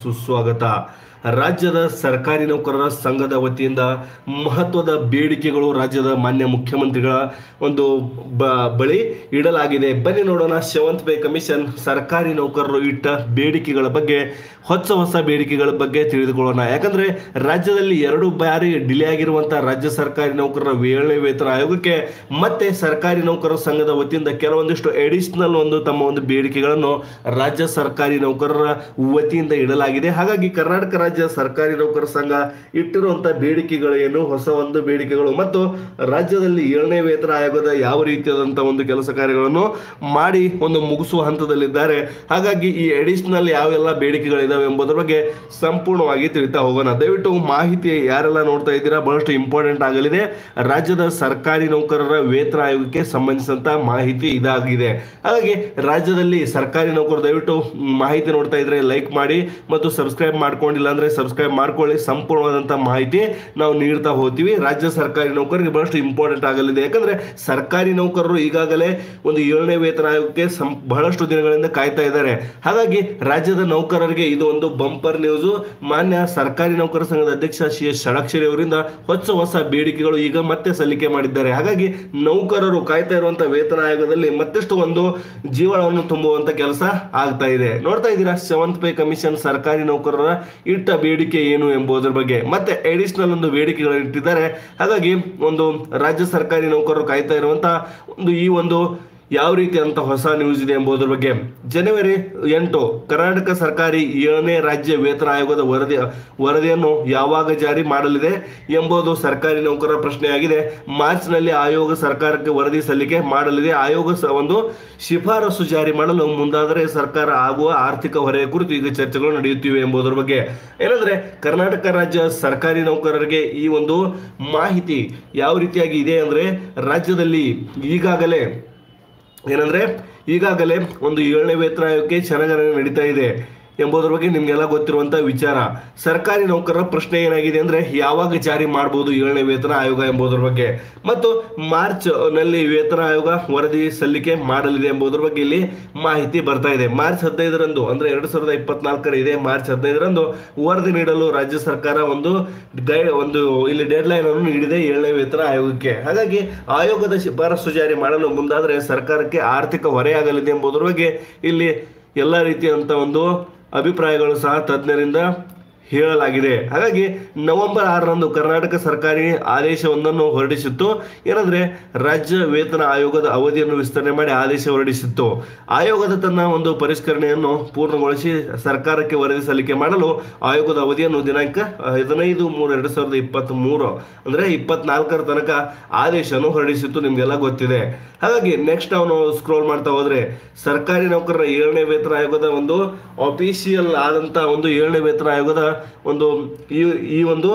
ಸುಸ್ವಾಗತ ರಾಜ್ಯದ ಸರ್ಕಾರಿ ನೌಕರರ ಸಂಘದ ವತಿಯಿಂದ ಮಹತ್ವದ ಬೇಡಿಕೆಗಳು ರಾಜ್ಯದ ಮಾನ್ಯ ಮುಖ್ಯಮಂತ್ರಿಗಳ ಒಂದು ಬ ಬಳಿ ಇಡಲಾಗಿದೆ ಬನ್ನಿ ನೋಡೋಣ ಸೆವೆಂತ್ ಪೇ ಕಮಿಷನ್ ಸರ್ಕಾರಿ ನೌಕರರು ಇಟ್ಟ ಬೇಡಿಕೆಗಳ ಬಗ್ಗೆ ಹೊಸ ಹೊಸ ಬೇಡಿಕೆಗಳ ಬಗ್ಗೆ ತಿಳಿದುಕೊಳ್ಳೋಣ ಯಾಕಂದ್ರೆ ರಾಜ್ಯದಲ್ಲಿ ಎರಡು ಬಾರಿ ಡಿಲೇ ಆಗಿರುವಂತಹ ರಾಜ್ಯ ಸರ್ಕಾರಿ ನೌಕರರ ಏಳನೇ ವೇತನ ಆಯೋಗಕ್ಕೆ ಮತ್ತೆ ಸರ್ಕಾರಿ ನೌಕರರ ಸಂಘದ ವತಿಯಿಂದ ಕೆಲವೊಂದಿಷ್ಟು ಎಡಿಷನಲ್ ಒಂದು ತಮ್ಮ ಒಂದು ಬೇಡಿಕೆಗಳನ್ನು ರಾಜ್ಯ ಸರ್ಕಾರಿ ನೌಕರರ ವತಿಯಿಂದ ಇಡಲಾಗಿದೆ ಹಾಗಾಗಿ ಕರ್ನಾಟಕ ರಾಜ್ಯ ಸರ್ಕಾರಿ ನೌಕರರ ಸಂಘ ಇಟ್ಟಿರುವಂತಹ ಬೇಡಿಕೆಗಳು ಏನು ಹೊಸ ಒಂದು ಬೇಡಿಕೆಗಳು ಮತ್ತು ರಾಜ್ಯದಲ್ಲಿ ಏಳನೇ ವೇತನ ಆಯೋಗದ ಯಾವ ರೀತಿಯಾದಂತಹ ಒಂದು ಕೆಲಸ ಕಾರ್ಯಗಳನ್ನು ಮಾಡಿ ಒಂದು ಮುಗಿಸುವ ಹಂತದಲ್ಲಿದ್ದಾರೆ ಹಾಗಾಗಿ ಈ ಎಡಿಷನಲ್ ಯಾವೆಲ್ಲ ಬೇಡಿಕೆಗಳಿದಾವೆ ಎಂಬುದರ ಬಗ್ಗೆ ಸಂಪೂರ್ಣವಾಗಿ ತಿಳಿತಾ ಹೋಗೋಣ ದಯವಿಟ್ಟು ಮಾಹಿತಿ ಯಾರೆಲ್ಲ ನೋಡ್ತಾ ಇದ್ದೀರಾ ಬಹಳಷ್ಟು ಇಂಪಾರ್ಟೆಂಟ್ ಆಗಲಿದೆ ರಾಜ್ಯದ ಸರ್ಕಾರಿ ನೌಕರರ ವೇತನ ಆಯೋಗಕ್ಕೆ ಸಂಬಂಧಿಸಿದಂತ ಮಾಹಿತಿ ಇದಾಗಿದೆ ಹಾಗಾಗಿ ರಾಜ್ಯದಲ್ಲಿ ಸರ್ಕಾರಿ ನೌಕರರು ದಯವಿಟ್ಟು ಮಾಹಿತಿ ನೋಡ್ತಾ ಇದ್ರೆ ಲೈಕ್ ಮಾಡಿ ಮತ್ತು ಸಬ್ಸ್ಕ್ರೈಬ್ ಮಾಡ್ಕೊಂಡಿಲ್ಲ ಅಂದ್ರೆ ಸಬ್ಸ್ಕ್ರೈಬ್ ಮಾಡ್ಕೊಳ್ಳಿ ಸಂಪೂರ್ಣವಾದಂತ ಮಾಹಿತಿ ನಾವು ನೀಡ್ತಾ ಹೋಗ್ತೀವಿ ರಾಜ್ಯ ಸರ್ಕಾರಿ ನೌಕರರಿಗೆ ಬಹಳಷ್ಟು ಇಂಪಾರ್ಟೆಂಟ್ ಆಗಲಿದೆ ಯಾಕಂದ್ರೆ ಸರ್ಕಾರಿ ನೌಕರರು ಈಗಾಗಲೇ ಒಂದು ಏಳನೇ ವೇತನ ಆಯೋಗಕ್ಕೆ ಸಂ- ಬಹಳಷ್ಟು ದಿನಗಳಿಂದ ಕಾಯ್ತಾ ಇದ್ದಾರೆ ಹಾಗಾಗಿ ರಾಜ್ಯದ ನೌಕರರಿಗೆ ಇದು ಒಂದು ಬಂಪರ್ ನ್ಯೂಸ್ ಮಾನ್ಯ ಸರ್ಕಾರಿ ನೌಕರ ಸಂಘದ ಅಧ್ಯಕ್ಷ ಸಿ ಎಸ್ ಷಡಕ್ಷರಿ ಅವರಿಂದ ಹೊಸ ಹೊಸ ಬೇಡಿಕೆಗಳು ಈಗ ಮತ್ತೆ ಸಲ್ಲಿಕೆ ಮಾಡಿದ್ದಾರೆ ಹಾಗಾಗಿ ನೌಕರರು ಕಾಯ್ತಾ ಇರುವಂತಹ ವೇತನ ಆಯೋಗದಲ್ಲಿ ಮತ್ತಷ್ಟು ಒಂದು ಜೀವನವನ್ನು ತುಂಬುವಂತ ಕೆಲಸ ಆಗ್ತಾ ಇದೆ ನೋಡ್ತಾ ಇದ್ದೀರಾ ಸೆವೆಂತ್ ಪೇ ಕಮಿಷನ್ ಸರ್ಕಾರಿ ನೌಕರರ ಇಟ್ಟ ಬೇಡಿಕೆ ಏನು ಎಂಬುದರ ಬಗ್ಗೆ ಮತ್ತೆ ಎಡಿಷನಲ್ ಒಂದು ಬೇಡಿಕೆಗಳನ್ನು ಇಟ್ಟಿದ್ದಾರೆ ಹಾಗಾಗಿ ಒಂದು ರಾಜ್ಯ ಸರ್ಕಾರಿ ನೌಕರರು ಕಾಯ್ತಾ ಇರುವಂತಹ ಒಂದು ಈ ಒಂದು ಯಾವ ರೀತಿಯಾದಂಥ ಹೊಸ ನ್ಯೂಸ್ ಇದೆ ಎಂಬುದರ ಬಗ್ಗೆ ಜನವರಿ ಎಂಟು ಕರ್ನಾಟಕ ಸರ್ಕಾರಿ ಏಳನೇ ರಾಜ್ಯ ವೇತನ ಆಯೋಗದ ವರದಿ ವರದಿಯನ್ನು ಯಾವಾಗ ಜಾರಿ ಮಾಡಲಿದೆ ಎಂಬುದು ಸರ್ಕಾರಿ ನೌಕರರ ಪ್ರಶ್ನೆಯಾಗಿದೆ ಮಾರ್ಚ್ನಲ್ಲಿ ಆಯೋಗ ಸರ್ಕಾರಕ್ಕೆ ವರದಿ ಸಲ್ಲಿಕೆ ಮಾಡಲಿದೆ ಆಯೋಗ ಸ- ಒಂದು ಶಿಫಾರಸು ಜಾರಿ ಮಾಡಲು ಮುಂದಾದರೆ ಸರ್ಕಾರ ಆಗುವ ಆರ್ಥಿಕ ಹೊರೆಯ ಕುರಿತು ಈಗ ಚರ್ಚೆಗಳು ನಡೆಯುತ್ತಿವೆ ಎಂಬುದರ ಬಗ್ಗೆ ಏನಂದ್ರೆ ಕರ್ನಾಟಕ ರಾಜ್ಯ ಸರ್ಕಾರಿ ನೌಕರರಿಗೆ ಈ ಒಂದು ಮಾಹಿತಿ ಯಾವ ರೀತಿಯಾಗಿ ಇದೆ ಅಂದ್ರೆ ರಾಜ್ಯದಲ್ಲಿ ಈಗಾಗಲೇ ಏನಂದ್ರೆ ಈಗಾಗಲೇ ಒಂದು ಏಳನೇ ವೇತನ ಆಯೋಗಕ್ಕೆ ಕ್ಷಣಗಣನೆ ನಡೀತಾ ಇದೆ ಎಂಬುದರ ಬಗ್ಗೆ ನಿಮ್ಗೆಲ್ಲ ಗೊತ್ತಿರುವಂತ ವಿಚಾರ ಸರ್ಕಾರಿ ನೌಕರರ ಪ್ರಶ್ನೆ ಏನಾಗಿದೆ ಅಂದ್ರೆ ಯಾವಾಗ ಜಾರಿ ಮಾಡಬಹುದು ಏಳನೇ ವೇತನ ಆಯೋಗ ಎಂಬುದರ ಬಗ್ಗೆ ಮತ್ತು ಮಾರ್ಚ್ ನಲ್ಲಿ ವೇತನ ಆಯೋಗ ವರದಿ ಸಲ್ಲಿಕೆ ಮಾಡಲಿದೆ ಎಂಬುದರ ಬಗ್ಗೆ ಇಲ್ಲಿ ಮಾಹಿತಿ ಬರ್ತಾ ಇದೆ ಮಾರ್ಚ್ ಹದಿನೈದರಂದು ಅಂದ್ರೆ ಎರಡ್ ಸಾವಿರದ ಇಪ್ಪತ್ನಾಲ್ಕರ ಇದೆ ಮಾರ್ಚ್ ಹದಿನೈದರಂದು ವರದಿ ನೀಡಲು ರಾಜ್ಯ ಸರ್ಕಾರ ಒಂದು ಗೈ ಒಂದು ಇಲ್ಲಿ ಡೆಡ್ ಲೈನ್ ಅನ್ನು ನೀಡಿದೆ ಏಳನೇ ವೇತನ ಆಯೋಗಕ್ಕೆ ಹಾಗಾಗಿ ಆಯೋಗದ ಶಿಫಾರಸು ಜಾರಿ ಮಾಡಲು ಮುಂದಾದರೆ ಸರ್ಕಾರಕ್ಕೆ ಆರ್ಥಿಕ ಹೊರೆಯಾಗಲಿದೆ ಎಂಬುದರ ಬಗ್ಗೆ ಇಲ್ಲಿ ಎಲ್ಲ ರೀತಿಯಂತ ಒಂದು ಅಭಿಪ್ರಾಯಗಳು ಸಹ ತಜ್ಞರಿಂದ ಹೇಳಲಾಗಿದೆ ಹಾಗಾಗಿ ನವೆಂಬರ್ ಆರರಂದು ಕರ್ನಾಟಕ ಸರ್ಕಾರಿ ಆದೇಶವೊಂದನ್ನು ಹೊರಡಿಸಿತ್ತು ಏನಂದ್ರೆ ರಾಜ್ಯ ವೇತನ ಆಯೋಗದ ಅವಧಿಯನ್ನು ವಿಸ್ತರಣೆ ಮಾಡಿ ಆದೇಶ ಹೊರಡಿಸಿತ್ತು ಆಯೋಗದ ತನ್ನ ಒಂದು ಪರಿಷ್ಕರಣೆಯನ್ನು ಪೂರ್ಣಗೊಳಿಸಿ ಸರ್ಕಾರಕ್ಕೆ ವರದಿ ಸಲ್ಲಿಕೆ ಮಾಡಲು ಆಯೋಗದ ಅವಧಿಯನ್ನು ದಿನಾಂಕ ಹದಿನೈದು ಮೂರು ಎರಡ್ ಸಾವಿರದ ಇಪ್ಪತ್ತ್ ಮೂರು ಅಂದ್ರೆ ಇಪ್ಪತ್ನಾಲ್ಕರ ತನಕ ಆದೇಶವನ್ನು ಹೊರಡಿಸಿತ್ತು ನಿಮ್ಗೆಲ್ಲ ಗೊತ್ತಿದೆ ಹಾಗಾಗಿ ನೆಕ್ಸ್ಟ್ ನಾವು ಸ್ಕ್ರೋಲ್ ಮಾಡ್ತಾ ಹೋದ್ರೆ ಸರ್ಕಾರಿ ನೌಕರರ ಏಳನೇ ವೇತನ ಆಯೋಗದ ಒಂದು ಅಫಿಷಿಯಲ್ ಆದಂತ ಒಂದು ಏಳನೇ ವೇತನ ಆಯೋಗದ ಒಂದು ಈ ಈ ಒಂದು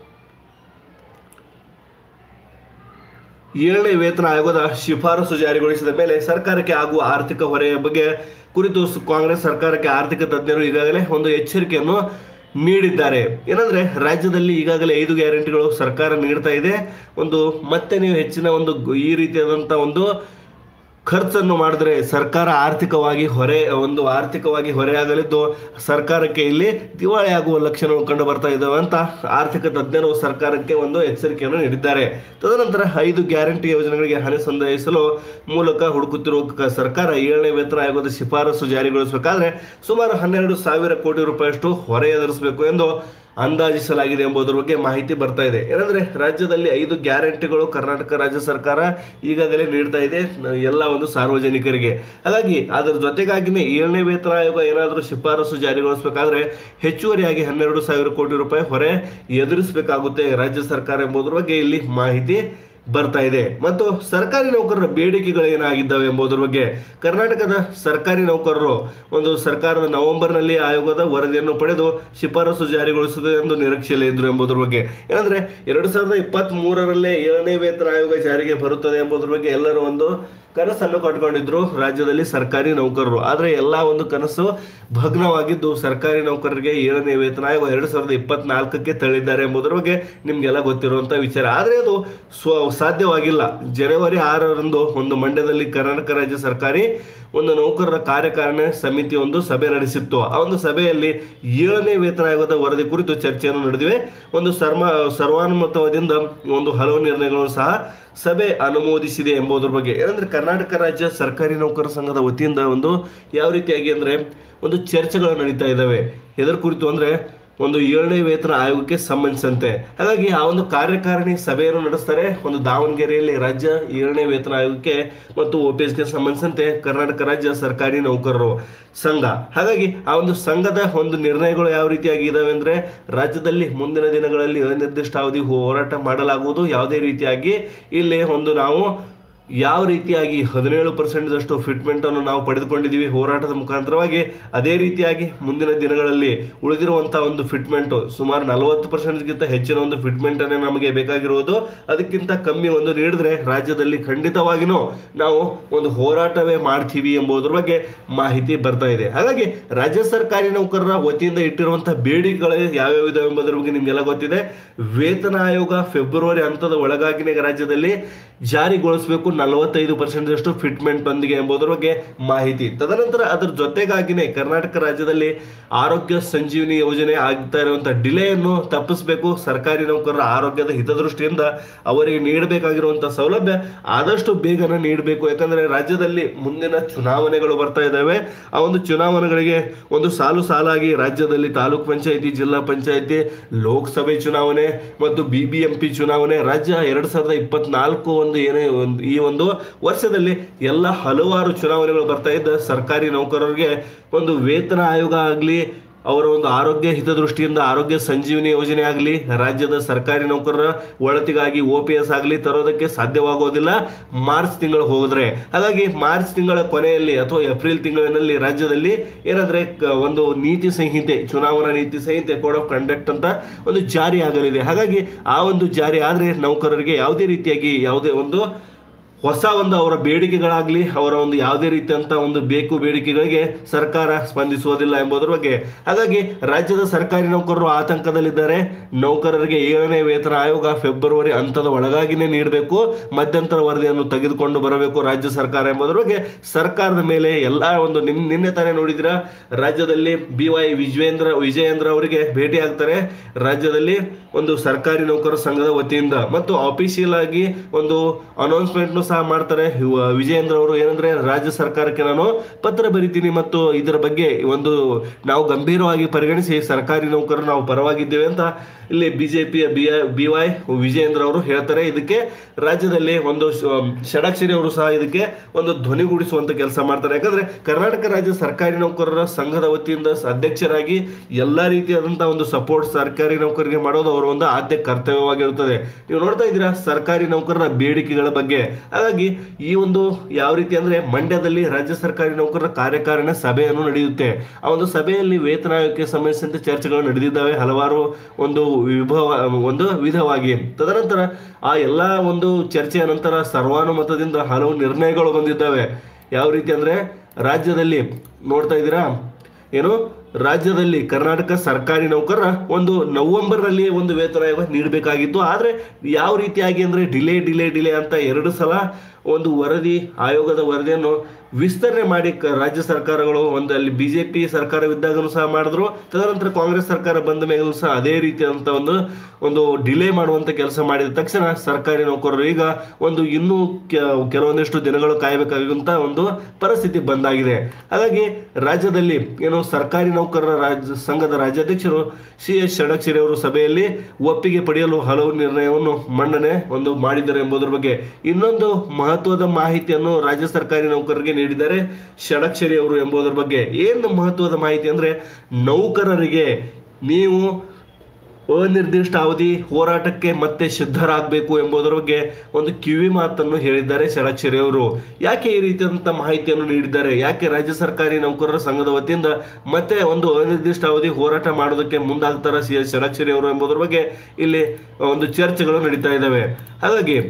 ಏಳನೇ ವೇತನ ಆಯೋಗದ ಶಿಫಾರಸು ಜಾರಿಗೊಳಿಸಿದ ಮೇಲೆ ಸರ್ಕಾರಕ್ಕೆ ಆಗುವ ಆರ್ಥಿಕ ಹೊರೆಯ ಬಗ್ಗೆ ಕುರಿತು ಸ್- ಕಾಂಗ್ರೆಸ್ ಸರ್ಕಾರಕ್ಕೆ ಆರ್ಥಿಕ ತಜ್ಞರು ಈಗಾಗಲೇ ಒಂದು ಎಚ್ಚರಿಕೆಯನ್ನು ನೀಡಿದ್ದಾರೆ ಏನಂದ್ರೆ ರಾಜ್ಯದಲ್ಲಿ ಈಗಾಗಲೇ ಐದು ಗ್ಯಾರಂಟಿಗಳು ಸರ್ಕಾರ ನೀಡ್ತಾ ಇದೆ ಒಂದು ಮತ್ತೆ ನೀವು ಹೆಚ್ಚಿನ ಒಂದು ಗು- ಈ ರೀತಿಯಾದಂಥ ಒಂದು ಖರ್ಚನ್ನು ಮಾಡಿದ್ರೆ ಸರ್ಕಾರ ಆರ್ಥಿಕವಾಗಿ ಹೊರೆ ಒಂದು ಆರ್ಥಿಕವಾಗಿ ಹೊರೆಯಾಗಲಿದ್ದು ಸರ್ಕಾರಕ್ಕೆ ಇಲ್ಲಿ ದಿವಾಳಿ ಆಗುವ ಲಕ್ಷಣಗಳು ಕಂಡು ಬರ್ತಾ ಇದ್ದಾವೆ ಅಂತ ಆರ್ಥಿಕ ತಜ್ಞರು ಸರ್ಕಾರಕ್ಕೆ ಒಂದು ಎಚ್ಚರಿಕೆಯನ್ನು ನೀಡಿದ್ದಾರೆ ತದನಂತರ ಐದು ಗ್ಯಾರಂಟಿ ಯೋಜನೆಗಳಿಗೆ ಹಣ ಸಂಗ್ರಹಿಸಲು ಮೂಲಕ ಹುಡುಕುತ್ತಿರುವ ಕ- ಸರ್ಕಾರ ಏಳನೇ ವೇತನ ಆಯೋಗದ ಶಿಫಾರಸು ಜಾರಿಗೊಳಿಸಬೇಕಾದ್ರೆ ಸುಮಾರು ಹನ್ನೆರಡು ಸಾವಿರ ಕೋಟಿ ರೂಪಾಯಿಯಷ್ಟು ಹೊರೆ ಎದುರಿಸಬೇಕು ಎಂದು ಅಂದಾಜಿಸಲಾಗಿದೆ ಎಂಬುದರ ಬಗ್ಗೆ ಮಾಹಿತಿ ಬರ್ತಾ ಇದೆ ಏನಂದ್ರೆ ರಾಜ್ಯದಲ್ಲಿ ಐದು ಗ್ಯಾರಂಟಿಗಳು ಕರ್ನಾಟಕ ರಾಜ್ಯ ಸರ್ಕಾರ ಈಗಾಗಲೇ ನೀಡ್ತಾ ಇದೆ ಎಲ್ಲ ಒಂದು ಸಾರ್ವಜನಿಕರಿಗೆ ಹಾಗಾಗಿ ಅದರ ಜೊತೆಗಾಗಿನೇ ಏಳನೇ ವೇತನ ಆಯೋಗ ಏನಾದರೂ ಶಿಫಾರಸು ಜಾರಿಗೊಳಿಸಬೇಕಾದ್ರೆ ಹೆಚ್ಚುವರಿಯಾಗಿ ಹನ್ನೆರಡು ಸಾವಿರ ಕೋಟಿ ರೂಪಾಯಿ ಹೊರೆ ಎದುರಿಸಬೇಕಾಗುತ್ತೆ ರಾಜ್ಯ ಸರ್ಕಾರ ಎಂಬುದರ ಬಗ್ಗೆ ಇಲ್ಲಿ ಮಾಹಿತಿ ಬರ್ತಾ ಇದೆ ಮತ್ತು ಸರ್ಕಾರಿ ನೌಕರರ ಬೇಡಿಕೆಗಳು ಏನಾಗಿದ್ದಾವೆ ಎಂಬುದರ ಬಗ್ಗೆ ಕರ್ನಾಟಕದ ಸರ್ಕಾರಿ ನೌಕರರು ಒಂದು ಸರ್ಕಾರದ ನವೆಂಬರ್ನಲ್ಲಿ ಆಯೋಗದ ವರದಿಯನ್ನು ಪಡೆದು ಶಿಫಾರಸು ಜಾರಿಗೊಳಿಸುತ್ತದೆ ಎಂದು ನಿರೀಕ್ಷೆಯಲ್ಲಿ ಇದ್ರು ಎಂಬುದರ ಬಗ್ಗೆ ಏನಂದ್ರೆ ಎರಡು ಸಾವಿರದ ಇಪ್ಪತ್ತ್ ಮೂರರಲ್ಲೇ ಏಳನೇ ವೇತನ ಆಯೋಗ ಜಾರಿಗೆ ಬರುತ್ತದೆ ಎಂಬುದರ ಬಗ್ಗೆ ಎಲ್ಲರೂ ಒಂದು ಕನಸನ್ನು ಕಟ್ಕೊಂಡಿದ್ರು ರಾಜ್ಯದಲ್ಲಿ ಸರ್ಕಾರಿ ನೌಕರರು ಆದ್ರೆ ಎಲ್ಲಾ ಒಂದು ಕನಸು ಭಗ್ನವಾಗಿದ್ದು ಸರ್ಕಾರಿ ನೌಕರರಿಗೆ ಏಳನೇ ವೇತನ ಆಯೋಗ ಎರಡು ಸಾವಿರದ ಇಪ್ಪತ್ನಾಲ್ಕಕ್ಕೆ ತಳ್ಳಿದ್ದಾರೆ ಎಂಬುದರ ಬಗ್ಗೆ ನಿಮ್ಗೆಲ್ಲ ಗೊತ್ತಿರುವಂತ ವಿಚಾರ ಆದ್ರೆ ಅದು ಸ್ವ ಸಾಧ್ಯವಾಗಿಲ್ಲ ಜನವರಿ ಆರರಂದು ಒಂದು ಮಂಡ್ಯದಲ್ಲಿ ಕರ್ನಾಟಕ ರಾಜ್ಯ ಸರ್ಕಾರಿ ಒಂದು ನೌಕರರ ಕಾರ್ಯಕಾರಿಣಿ ಸಮಿತಿ ಒಂದು ಸಭೆ ನಡೆಸಿತ್ತು ಆ ಒಂದು ಸಭೆಯಲ್ಲಿ ಏಳನೇ ವೇತನ ಆಯೋಗದ ವರದಿ ಕುರಿತು ಚರ್ಚೆಯನ್ನು ನಡೆದಿವೆ ಒಂದು ಸರ್ಮ ಸರ್ವಾನುಮತದಿಂದ ಒಂದು ಹಲವು ನಿರ್ಣಯಗಳನ್ನು ಸಹ ಸಭೆ ಅನುಮೋದಿಸಿದೆ ಎಂಬುದರ ಬಗ್ಗೆ ಏನಂದ್ರೆ ಕರ್ನಾಟಕ ರಾಜ್ಯ ಸರ್ಕಾರಿ ನೌಕರರ ಸಂಘದ ವತಿಯಿಂದ ಒಂದು ಯಾವ ರೀತಿಯಾಗಿ ಅಂದ್ರೆ ಒಂದು ಚರ್ಚೆಗಳು ನಡೀತಾ ಇದ್ದಾವೆ ಎದರ ಕುರಿತು ಅಂದ್ರೆ ಒಂದು ಏಳನೇ ವೇತನ ಆಯೋಗಕ್ಕೆ ಸಂಬಂಧಿಸಿದಂತೆ ಹಾಗಾಗಿ ಆ ಒಂದು ಕಾರ್ಯಕಾರಿಣಿ ಸಭೆಯನ್ನು ನಡೆಸ್ತಾರೆ ಒಂದು ದಾವಣಗೆರೆಯಲ್ಲಿ ರಾಜ್ಯ ಏಳನೇ ವೇತನ ಆಯೋಗಕ್ಕೆ ಮತ್ತು ಗೆ ಸಂಬಂಧಿಸಿದಂತೆ ಕರ್ನಾಟಕ ರಾಜ್ಯ ಸರ್ಕಾರಿ ನೌಕರರು ಸಂಘ ಹಾಗಾಗಿ ಆ ಒಂದು ಸಂಘದ ಒಂದು ನಿರ್ಣಯಗಳು ಯಾವ ರೀತಿಯಾಗಿ ಇದಾವೆ ಅಂದ್ರೆ ರಾಜ್ಯದಲ್ಲಿ ಮುಂದಿನ ದಿನಗಳಲ್ಲಿ ಅನಿರ್ದಿಷ್ಟಾವಧಿ ಹೋರಾಟ ಮಾಡಲಾಗುವುದು ಯಾವುದೇ ರೀತಿಯಾಗಿ ಇಲ್ಲಿ ಒಂದು ನಾವು ಯಾವ ರೀತಿಯಾಗಿ ಹದಿನೇಳು ಪರ್ಸೆಂಟ್ದಷ್ಟು ಫಿಟ್ಮೆಂಟ್ ಅನ್ನು ನಾವು ಪಡೆದುಕೊಂಡಿದ್ದೀವಿ ಹೋರಾಟದ ಮುಖಾಂತರವಾಗಿ ಅದೇ ರೀತಿಯಾಗಿ ಮುಂದಿನ ದಿನಗಳಲ್ಲಿ ಉಳಿದಿರುವಂತಹ ಒಂದು ಫಿಟ್ಮೆಂಟ್ ಸುಮಾರು ನಲವತ್ತು ಪರ್ಸೆಂಟ್ಗಿಂತ ಹೆಚ್ಚಿನ ಒಂದು ಫಿಟ್ಮೆಂಟ್ ಅನ್ನೇ ನಮಗೆ ಬೇಕಾಗಿರುವುದು ಅದಕ್ಕಿಂತ ಕಮ್ಮಿ ಒಂದು ನೀಡಿದ್ರೆ ರಾಜ್ಯದಲ್ಲಿ ಖಂಡಿತವಾಗಿನೂ ನಾವು ಒಂದು ಹೋರಾಟವೇ ಮಾಡ್ತೀವಿ ಎಂಬುದರ ಬಗ್ಗೆ ಮಾಹಿತಿ ಬರ್ತಾ ಇದೆ ಹಾಗಾಗಿ ರಾಜ್ಯ ಸರ್ಕಾರಿ ನೌಕರರ ವತಿಯಿಂದ ಇಟ್ಟಿರುವಂತಹ ಬೇಡಿಕೆಗಳು ಯಾವ್ಯಾವ ಇದಾವೆ ಎಂಬುದರ ಬಗ್ಗೆ ನಿಮ್ಗೆಲ್ಲ ಗೊತ್ತಿದೆ ವೇತನ ಆಯೋಗ ಫೆಬ್ರವರಿ ಹಂತದ ಒಳಗಾಗಿನೇ ರಾಜ್ಯದಲ್ಲಿ ಜಾರಿಗೊಳಿಸಬೇಕು ನಲವತ್ತೈದು ಪರ್ಸೆಂಟ್ ಅಷ್ಟು ಫಿಟ್ಮೆಂಟ್ ಒಂದಿಗೆ ಎಂಬುದರ ಬಗ್ಗೆ ಮಾಹಿತಿ ತದನಂತರ ಅದರ ಜೊತೆಗಾಗಿನೇ ಕರ್ನಾಟಕ ರಾಜ್ಯದಲ್ಲಿ ಆರೋಗ್ಯ ಸಂಜೀವಿನಿ ಯೋಜನೆ ಆಗ್ತಾ ಇರುವಂತಹ ಡಿಲೇಯನ್ನು ತಪ್ಪಿಸಬೇಕು ಸರ್ಕಾರಿ ನೌಕರರ ಆರೋಗ್ಯದ ಹಿತದೃಷ್ಟಿಯಿಂದ ಅವರಿಗೆ ನೀಡಬೇಕಾಗಿರುವಂತಹ ಸೌಲಭ್ಯ ಆದಷ್ಟು ಬೇಗನೆ ನೀಡಬೇಕು ಯಾಕಂದ್ರೆ ರಾಜ್ಯದಲ್ಲಿ ಮುಂದಿನ ಚುನಾವಣೆಗಳು ಬರ್ತಾ ಇದ್ದಾವೆ ಆ ಒಂದು ಚುನಾವಣೆಗಳಿಗೆ ಒಂದು ಸಾಲು ಸಾಲಾಗಿ ರಾಜ್ಯದಲ್ಲಿ ತಾಲೂಕ್ ಪಂಚಾಯತಿ ಜಿಲ್ಲಾ ಪಂಚಾಯತಿ ಲೋಕಸಭೆ ಚುನಾವಣೆ ಮತ್ತು ಬಿಬಿಎಂಪಿ ಚುನಾವಣೆ ರಾಜ್ಯ ಎರಡ್ ಸಾವಿರದ ಇಪ್ಪತ್ನಾಲ್ಕು ಒಂದು ಏನೇ ಒಂದು ಈ ಒಂದು ವರ್ಷದಲ್ಲಿ ಎಲ್ಲ ಹಲವಾರು ಚುನಾವಣೆಗಳು ಬರ್ತಾ ಇದ್ದ ಸರ್ಕಾರಿ ನೌಕರರಿಗೆ ಒಂದು ವೇತನ ಆಯೋಗ ಆಗಲಿ ಅವರ ಒಂದು ಆರೋಗ್ಯ ಹಿತದೃಷ್ಟಿಯಿಂದ ಆರೋಗ್ಯ ಸಂಜೀವಿನಿ ಯೋಜನೆ ಆಗಲಿ ರಾಜ್ಯದ ಸರ್ಕಾರಿ ನೌಕರರ ಒಳತಿಗಾಗಿ ಒ ಪಿ ಎಸ್ ಆಗಲಿ ತರೋದಕ್ಕೆ ಸಾಧ್ಯವಾಗೋದಿಲ್ಲ ಮಾರ್ಚ್ ತಿಂಗಳು ಹೋದ್ರೆ ಹಾಗಾಗಿ ಮಾರ್ಚ್ ತಿಂಗಳ ಕೊನೆಯಲ್ಲಿ ಅಥವಾ ಏಪ್ರಿಲ್ ತಿಂಗಳಿನಲ್ಲಿ ರಾಜ್ಯದಲ್ಲಿ ಏನಂದ್ರೆ ಕ- ಒಂದು ನೀತಿ ಸಂಹಿತೆ ಚುನಾವಣಾ ನೀತಿ ಸಂಹಿತೆ ಕೋಡ್ ಆಫ್ ಕಂಡಕ್ಟ್ ಅಂತ ಒಂದು ಜಾರಿ ಆಗಲಿದೆ ಹಾಗಾಗಿ ಆ ಒಂದು ಜಾರಿ ಆದ್ರೆ ನೌಕರರಿಗೆ ಯಾವುದೇ ರೀತಿಯಾಗಿ ಯಾವುದೇ ಒಂದು ಹೊಸ ಒಂದು ಅವರ ಬೇಡಿಕೆಗಳಾಗ್ಲಿ ಅವರ ಒಂದು ಯಾವುದೇ ರೀತಿಯಂತ ಒಂದು ಬೇಕು ಬೇಡಿಕೆಗಳಿಗೆ ಸರ್ಕಾರ ಸ್ಪಂದಿಸುವುದಿಲ್ಲ ಎಂಬುದರ ಬಗ್ಗೆ ಹಾಗಾಗಿ ರಾಜ್ಯದ ಸರ್ಕಾರಿ ನೌಕರರು ಆತಂಕದಲ್ಲಿದ್ದಾರೆ ನೌಕರರಿಗೆ ಏಳನೇ ವೇತನ ಆಯೋಗ ಫೆಬ್ರವರಿ ಹಂತದ ಒಳಗಾಗಿನೇ ನೀಡಬೇಕು ಮಧ್ಯಂತರ ವರದಿಯನ್ನು ತೆಗೆದುಕೊಂಡು ಬರಬೇಕು ರಾಜ್ಯ ಸರ್ಕಾರ ಎಂಬುದರ ಬಗ್ಗೆ ಸರ್ಕಾರದ ಮೇಲೆ ಎಲ್ಲಾ ಒಂದು ನಿನ್ ನಿನ್ನೆ ತಾನೇ ನೋಡಿದಿರ ರಾಜ್ಯದಲ್ಲಿ ಬಿ ವೈ ವಿಜಯೇಂದ್ರ ವಿಜಯೇಂದ್ರ ಅವರಿಗೆ ಭೇಟಿ ಆಗ್ತಾರೆ ರಾಜ್ಯದಲ್ಲಿ ಒಂದು ಸರ್ಕಾರಿ ನೌಕರರ ಸಂಘದ ವತಿಯಿಂದ ಮತ್ತು ಅಫಿಷಿಯಲ್ ಆಗಿ ಒಂದು ಅನೌನ್ಸ್ಮೆಂಟ್ ಸಹ ಮಾಡ್ತಾರೆ ಇವ- ವಿಜಯೇಂದ್ರ ಅವರು ಏನಂದ್ರೆ ರಾಜ್ಯ ಸರ್ಕಾರಕ್ಕೆ ನಾನು ಪತ್ರ ಬರಿತೀನಿ ಮತ್ತು ಇದರ ಬಗ್ಗೆ ಒಂದು ನಾವು ಗಂಭೀರವಾಗಿ ಪರಿಗಣಿಸಿ ಸರ್ಕಾರಿ ನೌಕರರು ನಾವು ಪರವಾಗಿದ್ದೇವೆ ಅಂತ ಇಲ್ಲಿ ಬಿಜೆಪಿಯ ಬಿ ಬಿ ವೈ ವಿಜಯೇಂದ್ರ ಅವರು ಹೇಳ್ತಾರೆ ಇದಕ್ಕೆ ರಾಜ್ಯದಲ್ಲಿ ಒಂದು ಶ- ಷಡಕ್ಷರಿ ಅವರು ಸಹ ಇದಕ್ಕೆ ಒಂದು ಧ್ವನಿಗೂಡಿಸುವಂತ ಕೆಲಸ ಮಾಡ್ತಾರೆ ಯಾಕಂದ್ರೆ ಕರ್ನಾಟಕ ರಾಜ್ಯ ಸರ್ಕಾರಿ ನೌಕರರ ಸಂಘದ ವತಿಯಿಂದ ಸ- ಅಧ್ಯಕ್ಷರಾಗಿ ಎಲ್ಲಾ ರೀತಿಯಾದಂತಹ ಒಂದು ಸಪೋರ್ಟ್ ಸರ್ಕಾರಿ ನೌಕರರಿಗೆ ಮಾಡೋದು ಅವರ ಒಂದು ಆದ್ಯ ಕರ್ತವ್ಯವಾಗಿರುತ್ತದೆ ನೀವು ನೋಡ್ತಾ ಇದ್ದೀರಾ ಸರ್ಕಾರಿ ನೌಕರರ ಬೇಡಿಕೆಗಳ ಬಗ್ಗೆ ಹಾಗಾಗಿ ಈ ಒಂದು ಯಾವ ರೀತಿ ಅಂದ್ರೆ ಮಂಡ್ಯದಲ್ಲಿ ರಾಜ್ಯ ಸರ್ಕಾರಿ ನೌಕರರ ಕಾರ್ಯಕಾರಿಣಿ ಸಭೆಯನ್ನು ನಡೆಯುತ್ತೆ ಆ ಒಂದು ಸಭೆಯಲ್ಲಿ ವೇತನ ಆಯೋಗಕ್ಕೆ ಸಂಬಂಧಿಸಿದಂತೆ ಚರ್ಚೆಗಳು ನಡೆದಿದ್ದಾವೆ ಹಲವಾರು ಒಂದು ವಿಭವ ಒಂದು ವಿಧವಾಗಿ ತದನಂತರ ಆ ಎಲ್ಲಾ ಒಂದು ಚರ್ಚೆಯ ನಂತರ ಸರ್ವಾನುಮತದಿಂದ ಹಲವು ನಿರ್ಣಯಗಳು ಬಂದಿದ್ದಾವೆ ಯಾವ ರೀತಿ ಅಂದ್ರೆ ರಾಜ್ಯದಲ್ಲಿ ನೋಡ್ತಾ ಇದ್ದೀರಾ ಏನು ರಾಜ್ಯದಲ್ಲಿ ಕರ್ನಾಟಕ ಸರ್ಕಾರಿ ನೌಕರರ ಒಂದು ನವೆಂಬರ್ ನಲ್ಲಿ ಒಂದು ವೇತನ ಆಯೋಗ ನೀಡಬೇಕಾಗಿತ್ತು ಆದ್ರೆ ಯಾವ ರೀತಿಯಾಗಿ ಅಂದ್ರೆ ಡಿಲೇ ಡಿಲೇ ಡಿಲೇ ಅಂತ ಎರಡು ಸಲ ಒಂದು ವರದಿ ಆಯೋಗದ ವರದಿಯನ್ನು ವಿಸ್ತರಣೆ ಮಾಡಿ ಕ- ರಾಜ್ಯ ಸರ್ಕಾರಗಳು ಒಂದು ಅಲ್ಲಿ ಬಿಜೆಪಿ ಸರ್ಕಾರವಿದ್ದಾಗಲೂ ಸಹ ಮಾಡಿದ್ರು ತದನಂತರ ಕಾಂಗ್ರೆಸ್ ಸರ್ಕಾರ ಬಂದ ಮೇಲೂ ಸಹ ಅದೇ ರೀತಿಯಾದಂತ ಒಂದು ಒಂದು ಡಿಲೇ ಮಾಡುವಂತ ಕೆಲಸ ಮಾಡಿದ ತಕ್ಷಣ ಸರ್ಕಾರಿ ನೌಕರರು ಈಗ ಒಂದು ಇನ್ನೂ ಕೆ- ಕೆಲವೊಂದಿಷ್ಟು ದಿನಗಳು ಕಾಯಬೇಕಾಗಿರುವಂತ ಒಂದು ಪರಿಸ್ಥಿತಿ ಬಂದಾಗಿದೆ ಹಾಗಾಗಿ ರಾಜ್ಯದಲ್ಲಿ ಏನು ಸರ್ಕಾರಿ ನೌಕರರ ರಾಜ್ಯ ಸಂಘದ ರಾಜ್ಯಾಧ್ಯಕ್ಷರು ಸಿ ಎಸ್ ಷಡಕ್ಷರಿ ಅವರು ಸಭೆಯಲ್ಲಿ ಒಪ್ಪಿಗೆ ಪಡೆಯಲು ಹಲವು ನಿರ್ಣಯವನ್ನು ಮಂಡನೆ ಒಂದು ಮಾಡಿದ್ದಾರೆ ಎಂಬುದರ ಬಗ್ಗೆ ಇನ್ನೊಂದು ಮಹತ್ವದ ಮಾಹಿತಿಯನ್ನು ರಾಜ್ಯ ಸರ್ಕಾರಿ ನೌಕರರಿಗೆ ನೀಡಿದ್ದಾರೆ ಷಡಕ್ಷರಿ ಅವರು ಎಂಬುದರ ಬಗ್ಗೆ ಏನು ಮಹತ್ವದ ಮಾಹಿತಿ ಅಂದ್ರೆ ನೌಕರರಿಗೆ ನೀವು ಅನಿರ್ದಿಷ್ಟ ಅವಧಿ ಹೋರಾಟಕ್ಕೆ ಮತ್ತೆ ಸಿದ್ಧರಾಗಬೇಕು ಎಂಬುದರ ಬಗ್ಗೆ ಒಂದು ಕಿವಿ ಮಾತನ್ನು ಹೇಳಿದ್ದಾರೆ ಷಡಕ್ಷರಿ ಅವರು ಯಾಕೆ ಈ ರೀತಿಯಾದಂತಹ ಮಾಹಿತಿಯನ್ನು ನೀಡಿದ್ದಾರೆ ಯಾಕೆ ರಾಜ್ಯ ಸರ್ಕಾರಿ ನೌಕರರ ಸಂಘದ ವತಿಯಿಂದ ಮತ್ತೆ ಒಂದು ಅನಿರ್ದಿಷ್ಟ ಅವಧಿ ಹೋರಾಟ ಮಾಡೋದಕ್ಕೆ ಮುಂದಾಗ್ತಾರ ಸಿ ಎಸ್ ಷಡಕ್ಷರಿ ಅವರು ಎಂಬುದರ ಬಗ್ಗೆ ಇಲ್ಲಿ ಒಂದು ಚರ್ಚೆಗಳು ನಡೀತಾ ಇದ್ದಾವೆ ಹಾಗಾಗಿ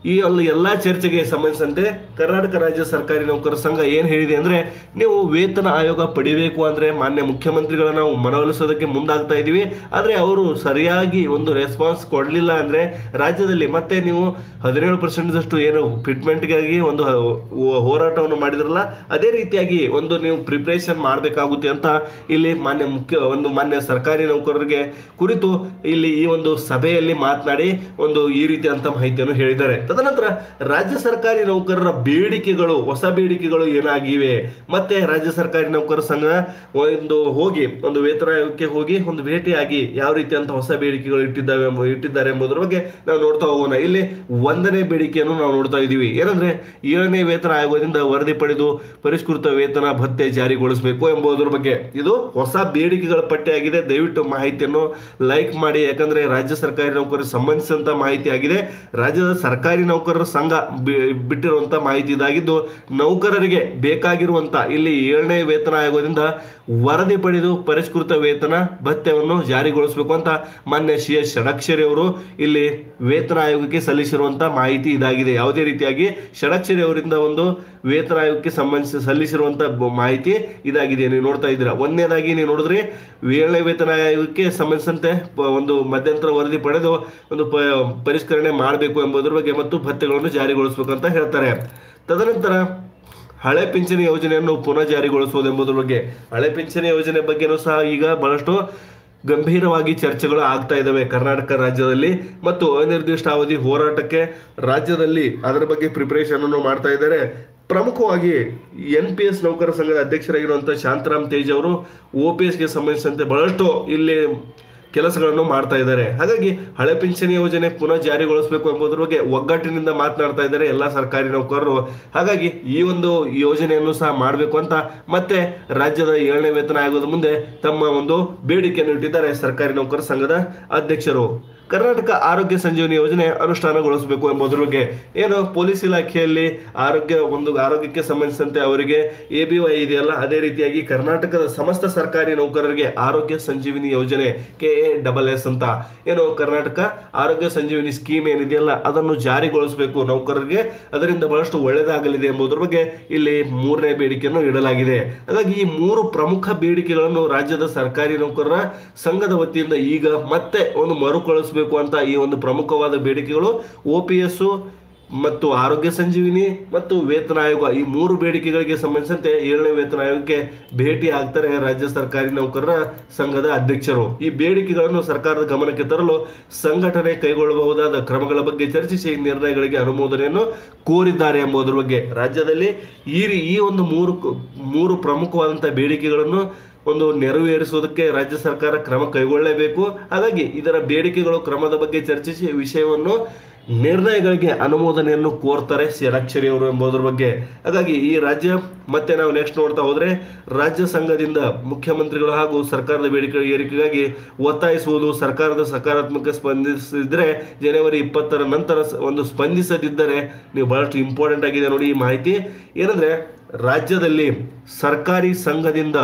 ಈ ಎಲ್ಲ ಎಲ್ಲಾ ಚರ್ಚೆಗೆ ಸಂಬಂಧಿಸಿದಂತೆ ಕರ್ನಾಟಕ ರಾಜ್ಯ ಸರ್ಕಾರಿ ನೌಕರರ ಸಂಘ ಏನ್ ಹೇಳಿದೆ ಅಂದ್ರೆ ನೀವು ವೇತನ ಆಯೋಗ ಪಡಿಬೇಕು ಅಂದ್ರೆ ಮಾನ್ಯ ಮುಖ್ಯಮಂತ್ರಿಗಳ ನಾವು ಮನವೊಲಿಸೋದಕ್ಕೆ ಮುಂದಾಗ್ತಾ ಇದೀವಿ ಆದ್ರೆ ಅವರು ಸರಿಯಾಗಿ ಒಂದು ರೆಸ್ಪಾನ್ಸ್ ಕೊಡ್ಲಿಲ್ಲ ಅಂದ್ರೆ ರಾಜ್ಯದಲ್ಲಿ ಮತ್ತೆ ನೀವು ಹದಿನೇಳು ಪರ್ಸೆಂಟ್ ಅಷ್ಟು ಏನು ಫಿಟ್ಮೆಂಟ್ಗಾಗಿ ಒಂದು ಹೋ- ಹೋರಾಟವನ್ನು ಮಾಡಿದ್ರಲ್ಲ ಅದೇ ರೀತಿಯಾಗಿ ಒಂದು ನೀವು ಪ್ರಿಪರೇಷನ್ ಮಾಡಬೇಕಾಗುತ್ತೆ ಅಂತ ಇಲ್ಲಿ ಮಾನ್ಯ ಮುಖ್ಯ ಒಂದು ಮಾನ್ಯ ಸರ್ಕಾರಿ ನೌಕರರಿಗೆ ಕುರಿತು ಇಲ್ಲಿ ಈ ಒಂದು ಸಭೆಯಲ್ಲಿ ಮಾತನಾಡಿ ಒಂದು ಈ ರೀತಿಯಂತ ಮಾಹಿತಿಯನ್ನು ಹೇಳಿದ್ದಾರೆ ತದನಂತರ ರಾಜ್ಯ ಸರ್ಕಾರಿ ನೌಕರರ ಬೇಡಿಕೆಗಳು ಹೊಸ ಬೇಡಿಕೆಗಳು ಏನಾಗಿವೆ ಮತ್ತೆ ರಾಜ್ಯ ಸರ್ಕಾರಿ ನೌಕರರ ಸಂಘ ಒಂದು ಹೋಗಿ ಒಂದು ವೇತನ ಆಯೋಗಕ್ಕೆ ಹೋಗಿ ಒಂದು ಭೇಟಿಯಾಗಿ ಯಾವ ರೀತಿಯಂತ ಹೊಸ ಬೇಡಿಕೆಗಳು ಇಟ್ಟಿದ್ದಾವೆ ಎಂಬ- ಇಟ್ಟಿದ್ದಾರೆ ಎಂಬುದರ ಬಗ್ಗೆ ನಾವು ನೋಡ್ತಾ ಹೋಗೋಣ ಇಲ್ಲಿ ಒಂದನೇ ಬೇಡಿಕೆಯನ್ನು ನಾವು ನೋಡ್ತಾ ಇದ್ದೀವಿ ಏನಂದ್ರೆ ಏಳನೇ ವೇತನ ಆಯೋಗದಿಂದ ವರದಿ ಪಡೆದು ಪರಿಷ್ಕೃತ ವೇತನ ಭತ್ಯೆ ಜಾರಿಗೊಳಿಸಬೇಕು ಎಂಬುದರ ಬಗ್ಗೆ ಇದು ಹೊಸ ಬೇಡಿಕೆಗಳ ಪಟ್ಟಿಯಾಗಿದೆ ದಯವಿಟ್ಟು ಮಾಹಿತಿಯನ್ನು ಲೈಕ್ ಮಾಡಿ ಯಾಕಂದ್ರೆ ರಾಜ್ಯ ಸರ್ಕಾರಿ ನೌಕರರಿಗೆ ಸಂಬಂಧಿಸಿದಂತ ಮಾಹಿತಿ ಆಗಿದೆ ರಾಜ್ಯದ ಸರ್ಕಾರಿ ನೌಕರರ ಸಂಘ ಬಿ- ಬಿಟ್ಟಿರುವಂತ ಮಾಹಿತಿ ಇದಾಗಿದ್ದು ನೌಕರರಿಗೆ ಬೇಕಾಗಿರುವಂತ ಇಲ್ಲಿ ಏಳನೇ ವೇತನ ಆಯೋಗದಿಂದ ವರದಿ ಪಡೆದು ಪರಿಷ್ಕೃತ ವೇತನ ಭತ್ಯವನ್ನು ಜಾರಿಗೊಳಿಸಬೇಕು ಅಂತ ಮಾನ್ಯ ಸಿ ಎಸ್ ಷಡಕ್ಷರಿ ಅವರು ಇಲ್ಲಿ ವೇತನ ಆಯೋಗಕ್ಕೆ ಸಲ್ಲಿಸಿರುವಂತ ಮಾಹಿತಿ ಇದಾಗಿದೆ ಯಾವುದೇ ರೀತಿಯಾಗಿ ಷಡಕ್ಷರಿ ಅವರಿಂದ ಒಂದು ವೇತನ ಆಯೋಗಕ್ಕೆ ಸಂಬಂಧಿಸಿ ಸಲ್ಲಿಸಿರುವಂತ ಬ- ಮಾಹಿತಿ ಇದಾಗಿದೆ ನೀವು ನೋಡ್ತಾ ಇದ್ದೀರಾ ಒಂದನೇದಾಗಿ ನೀವು ನೋಡಿದ್ರೆ ಏಳನೇ ವೇತನ ಆಯೋಗಕ್ಕೆ ಸಂಬಂಧಿಸಿದಂತೆ ಪ- ಒಂದು ಮಧ್ಯಂತರ ವರದಿ ಪಡೆದು ಒಂದು ಪ- ಪರಿಷ್ಕರಣೆ ಮಾಡಬೇಕು ಎಂಬುದರ ಬಗ್ಗೆ ಮತ್ತು ಭತ್ಯೆಗಳನ್ನು ಜಾರಿಗೊಳಿಸಬೇಕು ಅಂತ ಹೇಳ್ತಾರೆ ತದನಂತರ ಹಳೆ ಪಿಂಚಣಿ ಯೋಜನೆಯನ್ನು ಪುನಃ ಜಾರಿಗೊಳಿಸುವುದು ಎಂಬುದರ ಬಗ್ಗೆ ಹಳೆ ಪಿಂಚಣಿ ಯೋಜನೆ ಬಗ್ಗೆನೂ ಸಹ ಈಗ ಬಹಳಷ್ಟು ಗಂಭೀರವಾಗಿ ಚರ್ಚೆಗಳು ಆಗ್ತಾ ಇದ್ದಾವೆ ಕರ್ನಾಟಕ ರಾಜ್ಯದಲ್ಲಿ ಮತ್ತು ಅನಿರ್ದಿಷ್ಟ ಅವಧಿ ಹೋರಾಟಕ್ಕೆ ರಾಜ್ಯದಲ್ಲಿ ಅದರ ಬಗ್ಗೆ ಪ್ರಿಪರೇಷನ್ ಅನ್ನು ಮಾಡ್ತಾ ಇದ್ದಾರೆ ಪ್ರಮುಖವಾಗಿ ಎನ್ ಪಿ ಎಸ್ ನೌಕರ ಸಂಘದ ಅಧ್ಯಕ್ಷರಾಗಿರುವಂತಹ ಶಾಂತರಾಮ್ ತೇಜ್ ಅವರು ಒ ಪಿ ಎಸ್ಗೆ ಸಂಬಂಧಿಸಿದಂತೆ ಬಹಳಷ್ಟು ಇಲ್ಲಿ ಕೆಲಸಗಳನ್ನು ಮಾಡ್ತಾ ಇದ್ದಾರೆ ಹಾಗಾಗಿ ಹಳೆ ಪಿಂಚಣಿ ಯೋಜನೆ ಪುನಃ ಜಾರಿಗೊಳಿಸಬೇಕು ಎಂಬುದರ ಬಗ್ಗೆ ಒಗ್ಗಟ್ಟಿನಿಂದ ಮಾತನಾಡ್ತಾ ಇದ್ದಾರೆ ಎಲ್ಲ ಸರ್ಕಾರಿ ನೌಕರರು ಹಾಗಾಗಿ ಈ ಒಂದು ಯೋಜನೆಯನ್ನು ಸಹ ಮಾಡಬೇಕು ಅಂತ ಮತ್ತೆ ರಾಜ್ಯದ ಏಳನೇ ವೇತನ ಆಯೋಗದ ಮುಂದೆ ತಮ್ಮ ಒಂದು ಬೇಡಿಕೆಯನ್ನು ಇಟ್ಟಿದ್ದಾರೆ ಸರ್ಕಾರಿ ನೌಕರ ಸಂಘದ ಅಧ್ಯಕ್ಷರು ಕರ್ನಾಟಕ ಆರೋಗ್ಯ ಸಂಜೀವನಿ ಯೋಜನೆ ಅನುಷ್ಠಾನಗೊಳಿಸಬೇಕು ಎಂಬುದರ ಬಗ್ಗೆ ಏನು ಪೊಲೀಸ್ ಇಲಾಖೆಯಲ್ಲಿ ಆರೋಗ್ಯ ಒಂದು ಆರೋಗ್ಯಕ್ಕೆ ಸಂಬಂಧಿಸಿದಂತೆ ಅವರಿಗೆ ಎ ಬಿ ವೈ ಇದೆಯಲ್ಲ ಅದೇ ರೀತಿಯಾಗಿ ಕರ್ನಾಟಕದ ಸಮಸ್ತ ಸರ್ಕಾರಿ ನೌಕರರಿಗೆ ಆರೋಗ್ಯ ಸಂಜೀವಿನಿ ಯೋಜನೆ ಕೆ ಎ ಡಬಲ್ ಎಸ್ ಅಂತ ಏನು ಕರ್ನಾಟಕ ಆರೋಗ್ಯ ಸಂಜೀವಿನಿ ಸ್ಕೀಮ್ ಏನಿದೆಯಲ್ಲ ಅದನ್ನು ಜಾರಿಗೊಳಿಸಬೇಕು ನೌಕರರಿಗೆ ಅದರಿಂದ ಬಹಳಷ್ಟು ಒಳ್ಳೆಯದಾಗಲಿದೆ ಎಂಬುದರ ಬಗ್ಗೆ ಇಲ್ಲಿ ಮೂರನೇ ಬೇಡಿಕೆಯನ್ನು ಇಡಲಾಗಿದೆ ಹಾಗಾಗಿ ಈ ಮೂರು ಪ್ರಮುಖ ಬೇಡಿಕೆಗಳನ್ನು ರಾಜ್ಯದ ಸರ್ಕಾರಿ ನೌಕರರ ಸಂಘದ ವತಿಯಿಂದ ಈಗ ಮತ್ತೆ ಒಂದು ಮರುಕಳಿಸಬೇಕು ಅಂತ ಈ ಒಂದು ಪ್ರಮುಖವಾದ ಬೇಡಿಕೆಗಳು ಒ ಪಿ ಎಸ್ ಮತ್ತು ಆರೋಗ್ಯ ಸಂಜೀವಿನಿ ಮತ್ತು ವೇತನ ಆಯೋಗ ಈ ಮೂರು ಬೇಡಿಕೆಗಳಿಗೆ ಸಂಬಂಧಿಸಿದಂತೆ ಏಳನೇ ವೇತನ ಆಯೋಗಕ್ಕೆ ಭೇಟಿ ಆಗ್ತಾರೆ ರಾಜ್ಯ ಸರ್ಕಾರಿ ನೌಕರರ ಸಂಘದ ಅಧ್ಯಕ್ಷರು ಈ ಬೇಡಿಕೆಗಳನ್ನು ಸರ್ಕಾರದ ಗಮನಕ್ಕೆ ತರಲು ಸಂಘಟನೆ ಕೈಗೊಳ್ಳಬಹುದಾದ ಕ್ರಮಗಳ ಬಗ್ಗೆ ಚರ್ಚಿಸಿ ನಿರ್ಣಯಗಳಿಗೆ ಅನುಮೋದನೆಯನ್ನು ಕೋರಿದ್ದಾರೆ ಎಂಬುದರ ಬಗ್ಗೆ ರಾಜ್ಯದಲ್ಲಿ ಈ ರೀ- ಈ ಒಂದು ಮೂರು ಮೂರು ಪ್ರಮುಖವಾದಂತಹ ಬೇಡಿಕೆಗಳನ್ನು ಒಂದು ನೆರವೇರಿಸುವುದಕ್ಕೆ ರಾಜ್ಯ ಸರ್ಕಾರ ಕ್ರಮ ಕೈಗೊಳ್ಳಲೇಬೇಕು ಹಾಗಾಗಿ ಇದರ ಬೇಡಿಕೆಗಳು ಕ್ರಮದ ಬಗ್ಗೆ ಚರ್ಚಿಸಿ ವಿಷಯವನ್ನು ನಿರ್ಣಯಗಳಿಗೆ ಅನುಮೋದನೆಯನ್ನು ಕೋರ್ತಾರೆ ಷಡಕ್ಷರಿ ಅವರು ಎಂಬುದರ ಬಗ್ಗೆ ಹಾಗಾಗಿ ಈ ರಾಜ್ಯ ಮತ್ತೆ ನಾವು ನೆಕ್ಸ್ಟ್ ನೋಡ್ತಾ ಹೋದ್ರೆ ರಾಜ್ಯ ಸಂಘದಿಂದ ಮುಖ್ಯಮಂತ್ರಿಗಳು ಹಾಗೂ ಸರ್ಕಾರದ ಬೇಡಿಕೆ ಏರಿಕೆಗಾಗಿ ಒತ್ತಾಯಿಸುವುದು ಸರ್ಕಾರದ ಸಕಾರಾತ್ಮಕ ಸ್ಪಂದಿಸಿದ್ರೆ ಜನವರಿ ಇಪ್ಪತ್ತರ ನಂತರ ಸ- ಒಂದು ಸ್ಪಂದಿಸದಿದ್ದರೆ ನೀವು ಬಹಳಷ್ಟು ಇಂಪಾರ್ಟೆಂಟ್ ಆಗಿದೆ ನೋಡಿ ಈ ಮಾಹಿತಿ ಏನಂದ್ರೆ ರಾಜ್ಯದಲ್ಲಿ ಸರ್ಕಾರಿ ಸಂಘದಿಂದ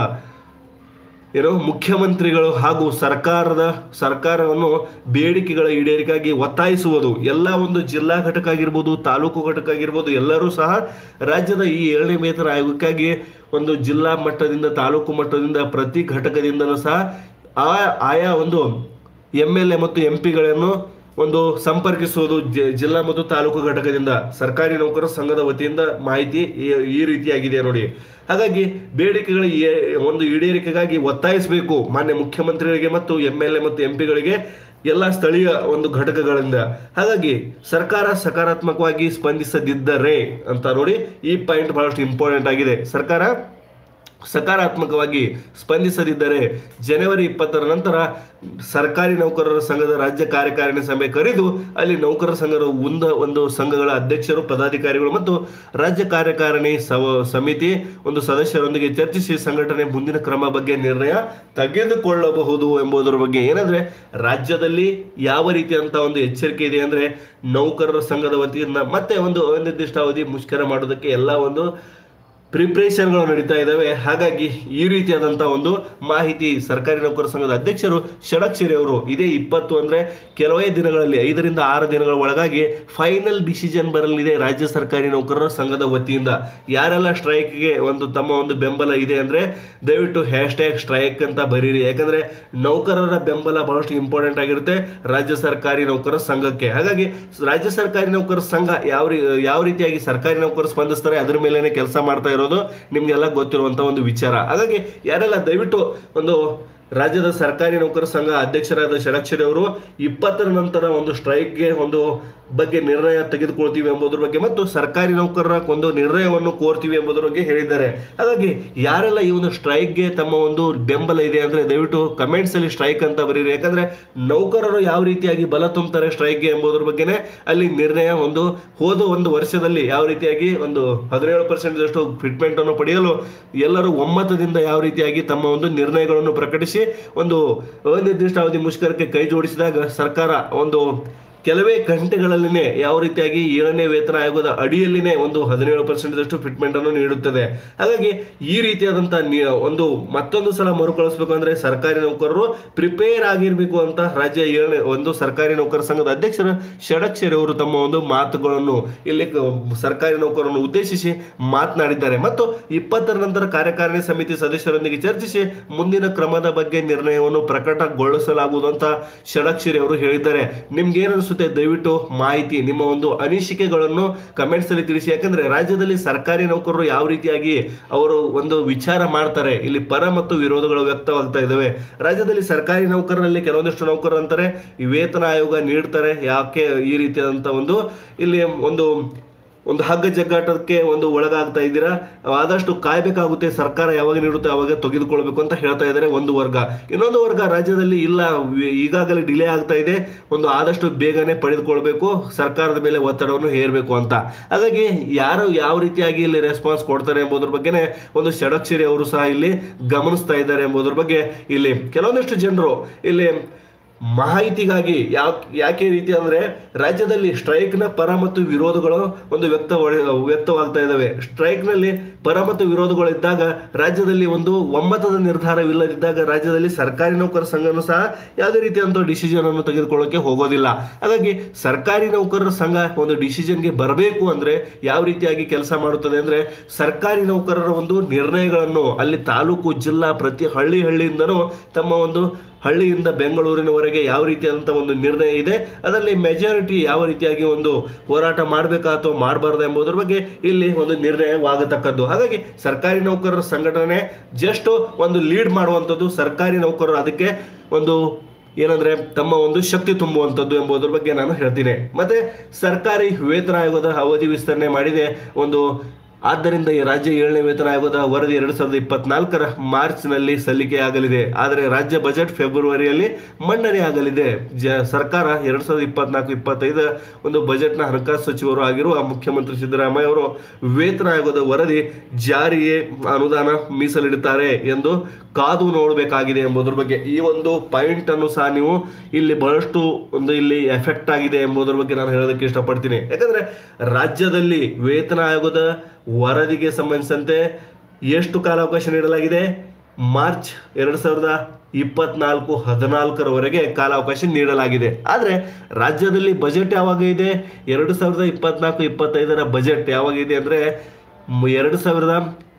ಏನು ಮುಖ್ಯಮಂತ್ರಿಗಳು ಹಾಗೂ ಸರ್ಕಾರದ ಸರ್ಕಾರವನ್ನು ಬೇಡಿಕೆಗಳ ಈಡೇರಿಕೆಗಾಗಿ ಒತ್ತಾಯಿಸುವುದು ಎಲ್ಲ ಒಂದು ಜಿಲ್ಲಾ ಘಟಕ ಆಗಿರ್ಬೋದು ತಾಲೂಕು ಘಟಕ ಆಗಿರ್ಬೋದು ಎಲ್ಲರೂ ಸಹ ರಾಜ್ಯದ ಈ ಏಳನೇ ವೇತನ ಆಯೋಗಕ್ಕಾಗಿ ಒಂದು ಜಿಲ್ಲಾ ಮಟ್ಟದಿಂದ ತಾಲೂಕು ಮಟ್ಟದಿಂದ ಪ್ರತಿ ಘಟಕದಿಂದನೂ ಸಹ ಆ ಆಯಾ ಒಂದು ಎಂ ಎಲ್ ಎ ಮತ್ತು ಎಂ ಪಿಗಳನ್ನು ಒಂದು ಸಂಪರ್ಕಿಸುವುದು ಜಿ- ಜಿಲ್ಲಾ ಮತ್ತು ತಾಲೂಕು ಘಟಕದಿಂದ ಸರ್ಕಾರಿ ನೌಕರರ ಸಂಘದ ವತಿಯಿಂದ ಮಾಹಿತಿ ಈ- ಈ ರೀತಿಯಾಗಿದೆ ನೋಡಿ ಹಾಗಾಗಿ ಬೇಡಿಕೆಗಳ ಏ- ಒಂದು ಈಡೇರಿಕೆಗಾಗಿ ಒತ್ತಾಯಿಸಬೇಕು ಮಾನ್ಯ ಮುಖ್ಯಮಂತ್ರಿಗಳಿಗೆ ಮತ್ತು ಎಂ ಎಲ್ ಎ ಮತ್ತು ಎಂ ಪಿಗಳಿಗೆ ಎಲ್ಲ ಸ್ಥಳೀಯ ಒಂದು ಘಟಕಗಳಿಂದ ಹಾಗಾಗಿ ಸರ್ಕಾರ ಸಕಾರಾತ್ಮಕವಾಗಿ ಸ್ಪಂದಿಸದಿದ್ದರೆ ಅಂತ ನೋಡಿ ಈ ಪಾಯಿಂಟ್ ಬಹಳಷ್ಟು ಇಂಪಾರ್ಟೆಂಟ್ ಆಗಿದೆ ಸರ್ಕಾರ ಸಕಾರಾತ್ಮಕವಾಗಿ ಸ್ಪಂದಿಸದಿದ್ದರೆ ಜನವರಿ ಇಪ್ಪತ್ತರ ನಂತರ ಸರ್ಕಾರಿ ನೌಕರರ ಸಂಘದ ರಾಜ್ಯ ಕಾರ್ಯಕಾರಿಣಿ ಸಭೆ ಕರೆದು ಅಲ್ಲಿ ನೌಕರರ ಸಂಘದ ಒಂದ ಒಂದು ಸಂಘಗಳ ಅಧ್ಯಕ್ಷರು ಪದಾಧಿಕಾರಿಗಳು ಮತ್ತು ರಾಜ್ಯ ಕಾರ್ಯಕಾರಿಣಿ ಸವ- ಸಮಿತಿ ಒಂದು ಸದಸ್ಯರೊಂದಿಗೆ ಚರ್ಚಿಸಿ ಸಂಘಟನೆ ಮುಂದಿನ ಕ್ರಮ ಬಗ್ಗೆ ನಿರ್ಣಯ ತೆಗೆದುಕೊಳ್ಳಬಹುದು ಎಂಬುದರ ಬಗ್ಗೆ ಏನಂದ್ರೆ ರಾಜ್ಯದಲ್ಲಿ ಯಾವ ರೀತಿಯಂತ ಒಂದು ಎಚ್ಚರಿಕೆ ಇದೆ ಅಂದ್ರೆ ನೌಕರರ ಸಂಘದ ವತಿಯಿಂದ ಮತ್ತೆ ಒಂದು ಅನಿರ್ದಿಷ್ಟ ಅವಧಿ ಮುಷ್ಕರ ಮಾಡೋದಕ್ಕೆ ಎಲ್ಲ ಒಂದು ಪ್ರಿಪ್ರೇಷನ್ಗಳು ನಡೀತಾ ಇದ್ದಾವೆ ಹಾಗಾಗಿ ಈ ರೀತಿಯಾದಂತಹ ಒಂದು ಮಾಹಿತಿ ಸರ್ಕಾರಿ ನೌಕರ ಸಂಘದ ಅಧ್ಯಕ್ಷರು ಷಡಕ್ಷರಿ ಅವರು ಇದೇ ಇಪ್ಪತ್ತು ಅಂದ್ರೆ ಕೆಲವೇ ದಿನಗಳಲ್ಲಿ ಐದರಿಂದ ಆರು ದಿನಗಳ ಒಳಗಾಗಿ ಫೈನಲ್ ಡಿಸಿಷನ್ ಬರಲಿದೆ ರಾಜ್ಯ ಸರ್ಕಾರಿ ನೌಕರರ ಸಂಘದ ವತಿಯಿಂದ ಯಾರೆಲ್ಲ ಸ್ಟ್ರೈಕ್ಗೆ ಒಂದು ತಮ್ಮ ಒಂದು ಬೆಂಬಲ ಇದೆ ಅಂದ್ರೆ ದಯವಿಟ್ಟು ಹ್ಯಾಶ್ ಟ್ಯಾಗ್ ಸ್ಟ್ರೈಕ್ ಅಂತ ಬರೀರಿ ಯಾಕಂದ್ರೆ ನೌಕರರ ಬೆಂಬಲ ಬಹಳಷ್ಟು ಇಂಪಾರ್ಟೆಂಟ್ ಆಗಿರುತ್ತೆ ರಾಜ್ಯ ಸರ್ಕಾರಿ ನೌಕರರ ಸಂಘಕ್ಕೆ ಹಾಗಾಗಿ ರಾಜ್ಯ ಸರ್ಕಾರಿ ನೌಕರರ ಸಂಘ ಯಾವ ರೀ- ಯಾವ ರೀತಿಯಾಗಿ ಸರ್ಕಾರಿ ನೌಕರರು ಸ್ಪಂದಿಸ್ತಾರೆ ಅದ್ರ ಮೇಲೆನೆ ಕೆಲಸ ಮಾಡ್ತಾ ಇರೋದು ನಿಮ್ಗೆಲ್ಲ ಗೊತ್ತಿರುವಂತ ಒಂದು ವಿಚಾರ ಹಾಗಾಗಿ ಯಾರೆಲ್ಲ ದಯವಿಟ್ಟು ಒಂದು ರಾಜ್ಯದ ಸರ್ಕಾರಿ ನೌಕರ ಸಂಘ ಅಧ್ಯಕ್ಷರಾದ ಷಡಕ್ಷರಿ ಅವರು ಇಪ್ಪತ್ತರ ನಂತರ ಒಂದು ಸ್ಟ್ರೈಕ್ಗೆ ಒಂದು ಬಗ್ಗೆ ನಿರ್ಣಯ ತೆಗೆದುಕೊಳ್ತೀವಿ ಎಂಬುದರ ಬಗ್ಗೆ ಮತ್ತು ಸರ್ಕಾರಿ ನೌಕರರ ಒಂದು ನಿರ್ಣಯವನ್ನು ಕೋರ್ತೀವಿ ಎಂಬುದರ ಬಗ್ಗೆ ಹೇಳಿದ್ದಾರೆ ಹಾಗಾಗಿ ಯಾರೆಲ್ಲ ಈ ಒಂದು ಸ್ಟ್ರೈಕ್ಗೆ ತಮ್ಮ ಒಂದು ಬೆಂಬಲ ಇದೆ ಅಂದ್ರೆ ದಯವಿಟ್ಟು ಕಮೆಂಟ್ಸ್ ಅಲ್ಲಿ ಸ್ಟ್ರೈಕ್ ಅಂತ ಬರೀರಿ ಯಾಕಂದ್ರೆ ನೌಕರರು ಯಾವ ರೀತಿಯಾಗಿ ಬಲ ತುಂಬುತ್ತಾರೆ ಸ್ಟ್ರೈಕ್ಗೆ ಎಂಬುದರ ಬಗ್ಗೆನೇ ಅಲ್ಲಿ ನಿರ್ಣಯ ಒಂದು ಹೋದ ಒಂದು ವರ್ಷದಲ್ಲಿ ಯಾವ ರೀತಿಯಾಗಿ ಒಂದು ಹದಿನೇಳು ಪರ್ಸೆಂಟ್ ಅಷ್ಟು ಫಿಟ್ಮೆಂಟ್ ಅನ್ನು ಪಡೆಯಲು ಎಲ್ಲರೂ ಒಮ್ಮತದಿಂದ ಯಾವ ರೀತಿಯಾಗಿ ತಮ್ಮ ಒಂದು ನಿರ್ಣಯಗಳನ್ನು ಪ್ರಕಟಿಸಿ ಒಂದು ಅನಿರ್ದಿಷ್ಟ ಅವಧಿ ಮುಷ್ಕರಕ್ಕೆ ಕೈ ಜೋಡಿಸಿದಾಗ ಸರ್ಕಾರ ಒಂದು ಕೆಲವೇ ಗಂಟೆಗಳಲ್ಲಿನೇ ಯಾವ ರೀತಿಯಾಗಿ ಏಳನೇ ವೇತನ ಆಯೋಗದ ಅಡಿಯಲ್ಲಿನೇ ಒಂದು ಹದಿನೇಳು ಪರ್ಸೆಂಟ್ ಅಷ್ಟು ಫಿಟ್ಮೆಂಟ್ ಅನ್ನು ನೀಡುತ್ತದೆ ಹಾಗಾಗಿ ಈ ರೀತಿಯಾದಂತಹ ನಿ- ಒಂದು ಮತ್ತೊಂದು ಸಲ ಮರುಕಳಿಸಬೇಕು ಅಂದ್ರೆ ಸರ್ಕಾರಿ ನೌಕರರು ಪ್ರಿಪೇರ್ ಆಗಿರ್ಬೇಕು ಅಂತ ರಾಜ್ಯ ಏಳನೇ ಒಂದು ಸರ್ಕಾರಿ ನೌಕರ ಸಂಘದ ಅಧ್ಯಕ್ಷರು ಷಡಕ್ಷರಿ ಅವರು ತಮ್ಮ ಒಂದು ಮಾತುಗಳನ್ನು ಇಲ್ಲಿ ಕ- ಸರ್ಕಾರಿ ನೌಕರರನ್ನು ಉದ್ದೇಶಿಸಿ ಮಾತನಾಡಿದ್ದಾರೆ ಮತ್ತು ಇಪ್ಪತ್ತರ ನಂತರ ಕಾರ್ಯಕಾರಿಣಿ ಸಮಿತಿ ಸದಸ್ಯರೊಂದಿಗೆ ಚರ್ಚಿಸಿ ಮುಂದಿನ ಕ್ರಮದ ಬಗ್ಗೆ ನಿರ್ಣಯವನ್ನು ಪ್ರಕಟಗೊಳಿಸಲಾಗುವುದು ಅಂತ ಷಡಕ್ಷರಿ ಅವರು ಹೇಳಿದ್ದಾರೆ ನಿಮ್ಗೆ ಏನ್ ಅನಿಸುತ್ತೆ ದಯವಿಟ್ಟು ಮಾಹಿತಿ ನಿಮ್ಮ ಒಂದು ಅನಿಸಿಕೆಗಳನ್ನು ಕಮೆಂಟ್ಸ್ ಅಲ್ಲಿ ತಿಳಿಸಿ ಯಾಕಂದ್ರೆ ರಾಜ್ಯದಲ್ಲಿ ಸರ್ಕಾರಿ ನೌಕರರು ಯಾವ ರೀತಿಯಾಗಿ ಅವರು ಒಂದು ವಿಚಾರ ಮಾಡ್ತಾರೆ ಇಲ್ಲಿ ಪರ ಮತ್ತು ವಿರೋಧಗಳು ವ್ಯಕ್ತವಾಗ್ತಾ ಇದಾವೆ ರಾಜ್ಯದಲ್ಲಿ ಸರ್ಕಾರಿ ನೌಕರರಲ್ಲಿ ಕೆಲವೊಂದಿಷ್ಟು ನೌಕರರು ಅಂತಾರೆ ಈ ವೇತನ ಆಯೋಗ ನೀಡ್ತಾರೆ ಯಾಕೆ ಈ ರೀತಿಯಾದಂತ ಒಂದು ಇಲ್ಲಿ ಒಂದು ಒಂದು ಹಗ್ಗ ಜಗ್ಗಾಟಕ್ಕೆ ಒಂದು ಒಳಗಾಗ್ತಾ ಇದ್ದೀರಾ ಆದಷ್ಟು ಕಾಯ್ಬೇಕಾಗುತ್ತೆ ಸರ್ಕಾರ ಯಾವಾಗ ನೀಡುತ್ತೆ ಅವಾಗ ತೆಗೆದುಕೊಳ್ಬೇಕು ಅಂತ ಹೇಳ್ತಾ ಇದ್ದಾರೆ ಒಂದು ವರ್ಗ ಇನ್ನೊಂದು ವರ್ಗ ರಾಜ್ಯದಲ್ಲಿ ಇಲ್ಲ ವಿ- ಈಗಾಗಲೇ ಡಿಲೇ ಆಗ್ತಾ ಇದೆ ಒಂದು ಆದಷ್ಟು ಬೇಗನೆ ಪಡೆದುಕೊಳ್ಬೇಕು ಸರ್ಕಾರದ ಮೇಲೆ ಒತ್ತಡವನ್ನು ಹೇರಬೇಕು ಅಂತ ಹಾಗಾಗಿ ಯಾರು ಯಾವ ರೀತಿಯಾಗಿ ಇಲ್ಲಿ ರೆಸ್ಪಾನ್ಸ್ ಕೊಡ್ತಾರೆ ಎಂಬುದ್ರ ಬಗ್ಗೆನೇ ಒಂದು ಷಡಕ್ಷರಿ ಅವರು ಸಹ ಇಲ್ಲಿ ಗಮನಿಸ್ತಾ ಇದ್ದಾರೆ ಎಂಬುದ್ರ ಬಗ್ಗೆ ಇಲ್ಲಿ ಕೆಲವೊಂದಿಷ್ಟು ಜನರು ಇಲ್ಲಿ ಮಾಹಿತಿಗಾಗಿ ಯಾಕೆ ಯಾಕೆ ಈ ರೀತಿ ಅಂದ್ರೆ ರಾಜ್ಯದಲ್ಲಿ ಸ್ಟ್ರೈಕ್ ನ ಪರ ಮತ್ತು ವಿರೋಧಗಳು ಒಂದು ವ್ಯಕ್ತ ವ್ಯಕ್ತವಾಗ್ತಾ ಇದಾವೆ ಸ್ಟ್ರೈಕ್ ನಲ್ಲಿ ಪರ ಮತ್ತು ವಿರೋಧಗಳು ಇದ್ದಾಗ ರಾಜ್ಯದಲ್ಲಿ ಒಂದು ಒಮ್ಮತದ ನಿರ್ಧಾರವಿಲ್ಲದಿದ್ದಾಗ ರಾಜ್ಯದಲ್ಲಿ ಸರ್ಕಾರಿ ನೌಕರ ಸಂಘನೂ ಸಹ ಯಾವುದೇ ರೀತಿಯಾದಂತಹ ಡಿಸಿಷನ್ ಅನ್ನು ತೆಗೆದುಕೊಳ್ಳೋಕೆ ಹೋಗೋದಿಲ್ಲ ಹಾಗಾಗಿ ಸರ್ಕಾರಿ ನೌಕರರ ಸಂಘ ಒಂದು ಡಿಸಿಷನ್ಗೆ ಬರಬೇಕು ಅಂದ್ರೆ ಯಾವ ರೀತಿಯಾಗಿ ಕೆಲಸ ಮಾಡುತ್ತದೆ ಅಂದ್ರೆ ಸರ್ಕಾರಿ ನೌಕರರ ಒಂದು ನಿರ್ಣಯಗಳನ್ನು ಅಲ್ಲಿ ತಾಲೂಕು ಜಿಲ್ಲಾ ಪ್ರತಿ ಹಳ್ಳಿ ಹಳ್ಳಿಯಿಂದನೂ ತಮ್ಮ ಒಂದು ಹಳ್ಳಿಯಿಂದ ಬೆಂಗಳೂರಿನವರೆಗೆ ಯಾವ ರೀತಿಯಾದಂತಹ ಒಂದು ನಿರ್ಣಯ ಇದೆ ಅದರಲ್ಲಿ ಮೆಜಾರಿಟಿ ಯಾವ ರೀತಿಯಾಗಿ ಒಂದು ಹೋರಾಟ ಮಾಡಬೇಕಾ ಅಥವಾ ಮಾಡಬಾರ್ದು ಎಂಬುದರ ಬಗ್ಗೆ ಇಲ್ಲಿ ಒಂದು ನಿರ್ಣಯವಾಗತಕ್ಕದ್ದು ಹಾಗಾಗಿ ಸರ್ಕಾರಿ ನೌಕರರ ಸಂಘಟನೆ ಜಸ್ಟ್ ಒಂದು ಲೀಡ್ ಮಾಡುವಂಥದ್ದು ಸರ್ಕಾರಿ ನೌಕರರು ಅದಕ್ಕೆ ಒಂದು ಏನಂದ್ರೆ ತಮ್ಮ ಒಂದು ಶಕ್ತಿ ತುಂಬುವಂಥದ್ದು ಎಂಬುದರ ಬಗ್ಗೆ ನಾನು ಹೇಳ್ತೀನಿ ಮತ್ತೆ ಸರ್ಕಾರಿ ವೇತನ ಆಯೋಗದ ಅವಧಿ ವಿಸ್ತರಣೆ ಮಾಡಿದೆ ಒಂದು ಆದ್ದರಿಂದ ಈ ರಾಜ್ಯ ಏಳನೇ ವೇತನ ಆಯೋಗದ ವರದಿ ಎರಡ್ ಸಾವಿರದ ಇಪ್ಪತ್ನಾಲ್ಕರ ಮಾರ್ಚ್ ನಲ್ಲಿ ಸಲ್ಲಿಕೆ ಆಗಲಿದೆ ಆದರೆ ರಾಜ್ಯ ಬಜೆಟ್ ಫೆಬ್ರವರಿಯಲ್ಲಿ ಮಂಡನೆ ಆಗಲಿದೆ ಜ ಸರ್ಕಾರ ಎರಡ್ ಸಾವಿರದ ಇಪ್ಪತ್ನಾಲ್ಕು ಇಪ್ಪತ್ತೈದರ ಒಂದು ಬಜೆಟ್ನ ಹಣಕಾಸು ಸಚಿವರು ಆಗಿರುವ ಮುಖ್ಯಮಂತ್ರಿ ಸಿದ್ದರಾಮಯ್ಯ ಅವರು ವೇತನ ಆಯೋಗದ ವರದಿ ಜಾರಿಗೆ ಅನುದಾನ ಮೀಸಲಿಡುತ್ತಾರೆ ಎಂದು ಕಾದು ನೋಡಬೇಕಾಗಿದೆ ಎಂಬುದರ ಬಗ್ಗೆ ಈ ಒಂದು ಪಾಯಿಂಟ್ ಅನ್ನು ಸಹ ನೀವು ಇಲ್ಲಿ ಬಹಳಷ್ಟು ಒಂದು ಇಲ್ಲಿ ಎಫೆಕ್ಟ್ ಆಗಿದೆ ಎಂಬುದರ ಬಗ್ಗೆ ನಾನು ಹೇಳೋದಕ್ಕೆ ಇಷ್ಟಪಡ್ತೀನಿ ಯಾಕಂದ್ರೆ ರಾಜ್ಯದಲ್ಲಿ ವೇತನ ಆಯೋಗದ ವರದಿಗೆ ಸಂಬಂಧಿಸಿದಂತೆ ಎಷ್ಟು ಕಾಲಾವಕಾಶ ನೀಡಲಾಗಿದೆ ಮಾರ್ಚ್ ಎರಡ್ ಸಾವಿರದ ಇಪ್ಪತ್ನಾಲ್ಕು ಹದಿನಾಲ್ಕರವರೆಗೆ ಕಾಲಾವಕಾಶ ನೀಡಲಾಗಿದೆ ಆದ್ರೆ ರಾಜ್ಯದಲ್ಲಿ ಬಜೆಟ್ ಯಾವಾಗ ಇದೆ ಎರಡು ಸಾವಿರದ ಇಪ್ಪತ್ನಾಲ್ಕು ಇಪ್ಪತ್ತೈದರ ಬಜೆಟ್ ಯಾವಾಗ ಇದೆ ಅಂದ್ರೆ ಮ್- ಎರಡು ಸಾವಿರದ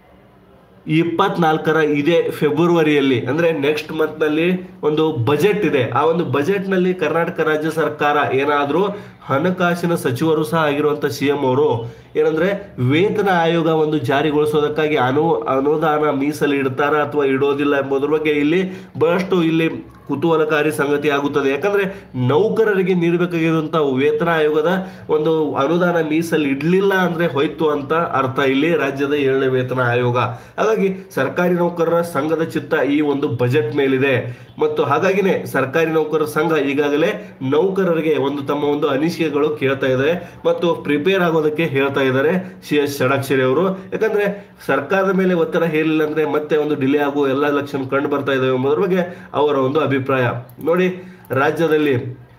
ಇಪ್ಪತ್ನಾಲ್ಕರ ಇದೇ ಫೆಬ್ರವರಿಯಲ್ಲಿ ಅಂದ್ರೆ ನೆಕ್ಸ್ಟ್ ಮಂತ್ ನಲ್ಲಿ ಒಂದು ಬಜೆಟ್ ಇದೆ ಆ ಒಂದು ಬಜೆಟ್ ನಲ್ಲಿ ಕರ್ನಾಟಕ ರಾಜ್ಯ ಸರ್ಕಾರ ಏನಾದ್ರೂ ಹಣಕಾಸಿನ ಸಚಿವರು ಸಹ ಆಗಿರುವಂತ ಸಿಎಂ ಅವರು ಏನಂದ್ರೆ ವೇತನ ಆಯೋಗ ಒಂದು ಜಾರಿಗೊಳಿಸೋದಕ್ಕಾಗಿ ಅನು ಅನುದಾನ ಮೀಸಲು ಇಡ್ತಾರ ಅಥವಾ ಇಡೋದಿಲ್ಲ ಎಂಬುದ್ರ ಬಗ್ಗೆ ಇಲ್ಲಿ ಬಹಳಷ್ಟು ಇಲ್ಲಿ ಕುತೂಹಲಕಾರಿ ಸಂಗತಿ ಆಗುತ್ತದೆ ಯಾಕಂದ್ರೆ ನೌಕರರಿಗೆ ನೀಡಬೇಕಾಗಿರುವಂತಹ ವೇತನ ಆಯೋಗದ ಒಂದು ಅನುದಾನ ಮೀಸಲು ಇಡ್ಲಿಲ್ಲ ಅಂದ್ರೆ ಹೋಯ್ತು ಅಂತ ಅರ್ಥ ಇಲ್ಲಿ ರಾಜ್ಯದ ಏಳನೇ ವೇತನ ಆಯೋಗ ಹಾಗಾಗಿ ಸರ್ಕಾರಿ ನೌಕರರ ಸಂಘದ ಚಿತ್ತ ಈ ಒಂದು ಬಜೆಟ್ ಮೇಲಿದೆ ಮತ್ತು ಹಾಗಾಗಿನೇ ಸರ್ಕಾರಿ ನೌಕರರ ಸಂಘ ಈಗಾಗಲೇ ನೌಕರರಿಗೆ ಒಂದು ತಮ್ಮ ಒಂದು ಅನಿಸಿಕೆಗಳು ಕೇಳ್ತಾ ಇದ್ದಾರೆ ಮತ್ತು ಪ್ರಿಪೇರ್ ಆಗೋದಕ್ಕೆ ಹೇಳ್ತಾ ಇದ್ದಾರೆ ಸಿ ಎಸ್ ಷಡಕ್ಷರಿ ಅವರು ಯಾಕಂದ್ರೆ ಸರ್ಕಾರದ ಮೇಲೆ ಒತ್ತಡ ಹೇರಿಲ್ಲ ಅಂದ್ರೆ ಮತ್ತೆ ಒಂದು ಡಿಲೇ ಆಗುವ ಎಲ್ಲ ಲಕ್ಷಣ ಕಂಡು ಬರ್ತಾ ಇದಾವೆ ಎಂಬುದರ ಬಗ್ಗೆ ಅವರ ಒಂದು ಅಭಿಪ್ರಾಯ ನೋಡಿ ರಾಜ್ಯದಲ್ಲಿ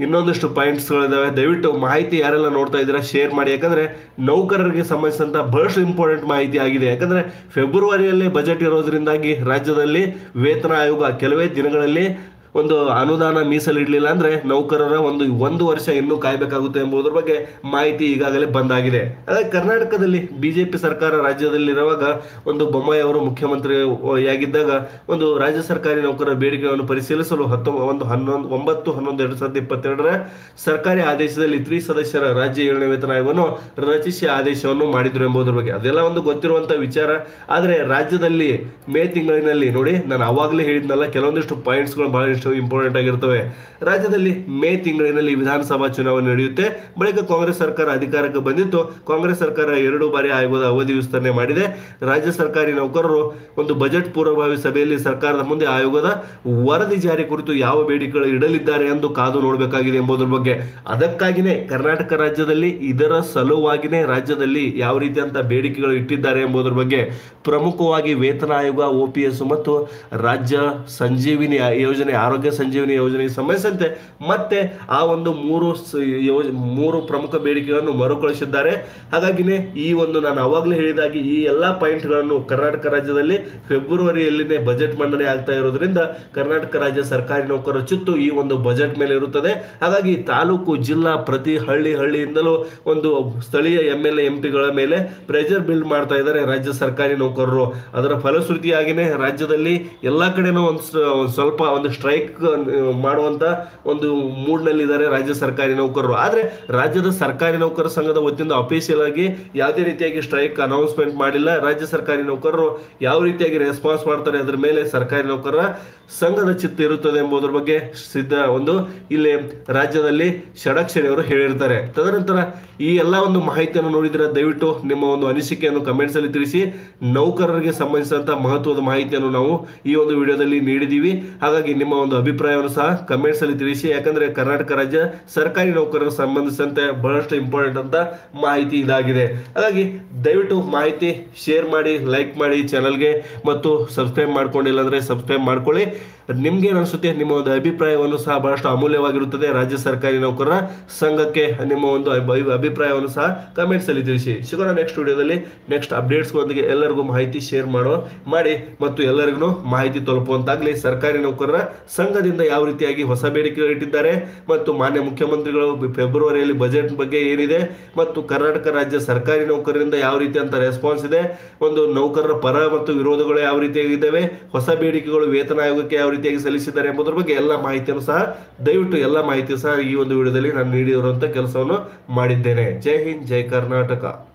ಇನ್ನೊಂದಿಷ್ಟು ಪಾಯಿಂಟ್ಸ್ಗಳಿದಾವೆ ದಯವಿಟ್ಟು ಮಾಹಿತಿ ಯಾರೆಲ್ಲ ನೋಡ್ತಾ ಇದ್ದೀರಾ ಶೇರ್ ಮಾಡಿ ಯಾಕಂದ್ರೆ ನೌಕರರಿಗೆ ಸಂಬಂಧಿಸಿದಂತ ಬಹಳಷ್ಟು ಇಂಪಾರ್ಟೆಂಟ್ ಮಾಹಿತಿ ಆಗಿದೆ ಯಾಕಂದ್ರೆ ಫೆಬ್ರವರಿಯಲ್ಲಿ ಬಜೆಟ್ ಇರೋದ್ರಿಂದಾಗಿ ರಾಜ್ಯದಲ್ಲಿ ವೇತನ ಆಯೋಗ ಕೆಲವೇ ದಿನಗಳಲ್ಲಿ ಒಂದು ಅನುದಾನ ಮೀಸಲಿಡಲಿಲ್ಲ ಅಂದ್ರೆ ನೌಕರರ ಒಂದು ಒಂದು ವರ್ಷ ಇನ್ನೂ ಕಾಯಬೇಕಾಗುತ್ತೆ ಎಂಬುದರ ಬಗ್ಗೆ ಮಾಹಿತಿ ಈಗಾಗಲೇ ಬಂದಾಗಿದೆ ಅದೇ ಕರ್ನಾಟಕದಲ್ಲಿ ಬಿಜೆಪಿ ಸರ್ಕಾರ ರಾಜ್ಯದಲ್ಲಿರುವಾಗ ಒಂದು ಬೊಮ್ಮಾಯಿ ಅವರು ಮುಖ್ಯಮಂತ್ರಿಯಾಗಿದ್ದಾಗ ಒಂದು ರಾಜ್ಯ ಸರ್ಕಾರಿ ನೌಕರರ ಬೇಡಿಕೆಗಳನ್ನು ಪರಿಶೀಲಿಸಲು ಹತ್ತೊಂಬ ಒಂದು ಹನ್ನೊಂದು ಒಂಬತ್ತು ಹನ್ನೊಂದು ಎರಡ್ ಸಾವಿರದ ಇಪ್ಪತ್ತೆರಡರ ಸರ್ಕಾರಿ ಆದೇಶದಲ್ಲಿ ತ್ರಿಸದಸ್ಯರ ರಾಜ್ಯ ಏಳನೇ ವೇತನ ಆಯೋಗವನ್ನು ರಚಿಸಿ ಆದೇಶವನ್ನು ಮಾಡಿದ್ರು ಎಂಬುದರ ಬಗ್ಗೆ ಅದೆಲ್ಲ ಒಂದು ಗೊತ್ತಿರುವಂತ ವಿಚಾರ ಆದ್ರೆ ರಾಜ್ಯದಲ್ಲಿ ಮೇ ತಿಂಗಳಿನಲ್ಲಿ ನೋಡಿ ನಾನು ಅವಾಗಲೇ ಹೇಳಿದ್ನಲ್ಲ ಕೆಲವೊಂದಿಷ್ಟು ಪಾಯಿಂಟ್ಸ್ಗಳು ಬಹಳಷ್ಟು ಇಂಪಾರ್ಟೆಂಟ್ ಆಗಿರ್ತವೆ ರಾಜ್ಯದಲ್ಲಿ ಮೇ ತಿಂಗಳಿನಲ್ಲಿ ವಿಧಾನಸಭಾ ಚುನಾವಣೆ ನಡೆಯುತ್ತೆ ಬಳಿಕ ಕಾಂಗ್ರೆಸ್ ಸರ್ಕಾರ ಅಧಿಕಾರಕ್ಕೆ ಬಂದಿತ್ತು ಕಾಂಗ್ರೆಸ್ ಸರ್ಕಾರ ಎರಡು ಬಾರಿ ಆಯೋಗದ ಅವಧಿ ವಿಸ್ತರಣೆ ಮಾಡಿದೆ ರಾಜ್ಯ ಸರ್ಕಾರಿ ನೌಕರರು ಒಂದು ಬಜೆಟ್ ಪೂರ್ವಭಾವಿ ಸಭೆಯಲ್ಲಿ ಸರ್ಕಾರದ ಮುಂದೆ ಆಯೋಗದ ವರದಿ ಜಾರಿ ಕುರಿತು ಯಾವ ಬೇಡಿಕೆಗಳು ಇಡಲಿದ್ದಾರೆ ಎಂದು ಕಾದು ನೋಡಬೇಕಾಗಿದೆ ಎಂಬುದರ ಬಗ್ಗೆ ಅದಕ್ಕಾಗಿನೇ ಕರ್ನಾಟಕ ರಾಜ್ಯದಲ್ಲಿ ಇದರ ಸಲುವಾಗಿನೇ ರಾಜ್ಯದಲ್ಲಿ ಯಾವ ರೀತಿಯಂತ ಬೇಡಿಕೆಗಳು ಇಟ್ಟಿದ್ದಾರೆ ಎಂಬುದರ ಬಗ್ಗೆ ಪ್ರಮುಖವಾಗಿ ವೇತನ ಆಯೋಗ ಒಪಿಎಸ್ ಮತ್ತು ರಾಜ್ಯ ಸಂಜೀವಿನಿ ಯೋಜನೆ ಆರೋಗ್ಯ ಸಂಜೀವಿನಿ ಯೋಜನೆಗೆ ಸಂಬಂಧಿಸಿದಂತೆ ಮತ್ತೆ ಆ ಒಂದು ಮೂರು ಸ- ಯೋಜ ಮೂರು ಪ್ರಮುಖ ಬೇಡಿಕೆಗಳನ್ನು ಮರುಕಳಿಸಿದ್ದಾರೆ ಹಾಗಾಗಿನೇ ಈ ಒಂದು ನಾನು ಅವಾಗಲೇ ಹೇಳಿದಾಗೆ ಈ ಎಲ್ಲಾ ಪಾಯಿಂಟ್ಗಳನ್ನು ಕರ್ನಾಟಕ ರಾಜ್ಯದಲ್ಲಿ ಫೆಬ್ರವರಿಯಲ್ಲಿನೇ ಬಜೆಟ್ ಮಂಡನೆ ಆಗ್ತಾ ಇರೋದ್ರಿಂದ ಕರ್ನಾಟಕ ರಾಜ್ಯ ಸರ್ಕಾರಿ ನೌಕರರ ಚಿತ್ತು ಈ ಒಂದು ಬಜೆಟ್ ಮೇಲೆ ಇರುತ್ತದೆ ಹಾಗಾಗಿ ತಾಲೂಕು ಜಿಲ್ಲಾ ಪ್ರತಿ ಹಳ್ಳಿ ಹಳ್ಳಿಯಿಂದಲೂ ಒಂದು ಸ್ಥಳೀಯ ಎಂ ಎಲ್ ಎಂ ಪಿಗಳ ಮೇಲೆ ಪ್ರೆಷರ್ ಬಿಲ್ಡ್ ಮಾಡ್ತಾ ಇದ್ದಾರೆ ರಾಜ್ಯ ಸರ್ಕಾರಿ ನೌಕರರು ಅದರ ಫಲಶ್ರುತಿಯಾಗಿನೇ ರಾಜ್ಯದಲ್ಲಿ ಎಲ್ಲಾ ಕಡೆನೂ ಒಂದು ಸ- ಒಂದು ಸ್ವಲ್ಪ ಒಂದು ಸ್ಟ್ರೈಕ್ ಮಾಡುವಂತ ಒಂದು ಮೂಡ್ ನಲ್ಲಿ ಇದ್ದಾರೆ ರಾಜ್ಯ ಸರ್ಕಾರಿ ನೌಕರರು ಆದ್ರೆ ರಾಜ್ಯದ ಸರ್ಕಾರಿ ನೌಕರರ ಸಂಘದ ವತಿಯಿಂದ ಅಫಿಷಿಯಲ್ ಆಗಿ ಯಾವುದೇ ರೀತಿಯಾಗಿ ಸ್ಟ್ರೈಕ್ ಅನೌನ್ಸ್ಮೆಂಟ್ ಮಾಡಿಲ್ಲ ರಾಜ್ಯ ಸರ್ಕಾರಿ ನೌಕರರು ಯಾವ ರೀತಿಯಾಗಿ ರೆಸ್ಪಾನ್ಸ್ ಮಾಡ್ತಾರೆ ಅದ್ರ ಮೇಲೆ ಸರ್ಕಾರಿ ನೌಕರರ ಸಂಘದ ಚಿತ್ತ ಇರುತ್ತದೆ ಎಂಬುದರ ಬಗ್ಗೆ ಸಿದ್ಧ ಒಂದು ಇಲ್ಲಿ ರಾಜ್ಯದಲ್ಲಿ ಷಡಕ್ಷರಿ ಅವರು ಹೇಳಿರ್ತಾರೆ ತದನಂತರ ಈ ಎಲ್ಲ ಒಂದು ಮಾಹಿತಿಯನ್ನು ನೋಡಿದ್ರೆ ದಯವಿಟ್ಟು ನಿಮ್ಮ ಒಂದು ಅನಿಸಿಕೆಯನ್ನು ಕಮೆಂಟ್ಸ್ ಅಲ್ಲಿ ತಿಳಿಸಿ ನೌಕರರಿಗೆ ಸಂಬಂಧಿಸಿದಂತ ಮಹತ್ವದ ಮಾಹಿತಿಯನ್ನು ನಾವು ಈ ಒಂದು ವಿಡಿಯೋದಲ್ಲಿ ನೀಡಿದೀವಿ ಹಾಗಾಗಿ ನಿಮ್ಮ ಒಂದು ಅಭಿಪ್ರಾಯವನ್ನು ಸಹ ಕಮೆಂಟ್ಸ್ ಅಲ್ಲಿ ತಿಳಿಸಿ ಯಾಕಂದ್ರೆ ಕರ್ನಾಟಕ ರಾಜ್ಯ ಸರ್ಕಾರಿ ನೌಕರರಿಗೆ ಸಂಬಂಧಿಸಿದಂತೆ ಬಹಳಷ್ಟು ಇಂಪಾರ್ಟೆಂಟ್ ಅಂತ ಮಾಹಿತಿ ಇದಾಗಿದೆ ಹಾಗಾಗಿ ದಯವಿಟ್ಟು ಮಾಹಿತಿ ಶೇರ್ ಮಾಡಿ ಲೈಕ್ ಮಾಡಿ ಚಾನಲ್ಗೆ ಮತ್ತು ಸಬ್ಸ್ಕ್ರೈಬ್ ಮಾಡ್ಕೊಂಡಿಲ್ಲ ಅಂದ್ರೆ ಸಬ್ಸ್ಕ್ರೈಬ್ ಮಾಡ್ಕೊಳ್ಳಿ ನಿಮ್ಗೆ ಏನ್ ಅನ್ಸುತ್ತೆ ನಿಮ್ಮ ಒಂದು ಅಭಿಪ್ರಾಯವನ್ನು ಸಹ ಬಹಳಷ್ಟು ಅಮೂಲ್ಯವಾಗಿರುತ್ತದೆ ರಾಜ್ಯ ಸರ್ಕಾರಿ ನೌಕರರ ಸಂಘಕ್ಕೆ ನಿಮ್ಮ ಒಂದು ಅಭಿ- ಅಭಿಪ್ರಾಯವನ್ನು ಸಹ ಕಮೆಂಟ್ಸ್ ಅಲ್ಲಿ ತಿಳಿಸಿ ಸಿಗೋಣ ನೆಕ್ಸ್ಟ್ ವಿಡಿಯೋದಲ್ಲಿ ನೆಕ್ಸ್ಟ್ ಅಪ್ಡೇಟ್ಸ್ಗಳೊಂದಿಗೆ ಎಲ್ಲರಿಗೂ ಮಾಹಿತಿ ಶೇರ್ ಮಾಡೋ ಮಾಡಿ ಮತ್ತು ಎಲ್ಲರಿಗೂ ಮಾಹಿತಿ ತಲುಪುವಂತಾಗ್ಲಿ ಸರ್ಕಾರಿ ನೌಕರರ ಸಂಘದಿಂದ ಯಾವ ರೀತಿಯಾಗಿ ಹೊಸ ಬೇಡಿಕೆಗಳು ಇಟ್ಟಿದ್ದಾರೆ ಮತ್ತು ಮಾನ್ಯ ಮುಖ್ಯಮಂತ್ರಿಗಳು ಫೆಬ್ರವರಿಯಲ್ಲಿ ಬಜೆಟ್ ಬಗ್ಗೆ ಏನಿದೆ ಮತ್ತು ಕರ್ನಾಟಕ ರಾಜ್ಯ ಸರ್ಕಾರಿ ನೌಕರರಿಂದ ಯಾವ ರೀತಿ ಅಂತ ರೆಸ್ಪಾನ್ಸ್ ಇದೆ ಒಂದು ನೌಕರರ ಪರ ಮತ್ತು ವಿರೋಧಗಳು ಯಾವ ರೀತಿಯಾಗಿದ್ದಾವೆ ಹೊಸ ಬೇಡಿಕೆಗಳು ವೇತನ ಆಯೋಗಕ್ಕೆ ಯಾವ ರೀತಿಯಾಗಿ ಸಲ್ಲಿಸಿದ್ದಾರೆ ಎಂಬುದರ ಬಗ್ಗೆ ಎಲ್ಲ ಮಾಹಿತಿಯನ್ನು ಸಹ ದಯವಿಟ್ಟು ಎಲ್ಲ ಮಾಹಿತಿ ಸಹ ಈ ಒಂದು ವಿಡಿಯೋದಲ್ಲಿ ನಾನು ನೀಡಿರುವಂತ ಕೆಲಸವನ್ನು ಮಾಡಿದ್ದೇನೆ ಜೈ ಹಿಂದ್ ಜೈ ಕರ್ನಾಟಕ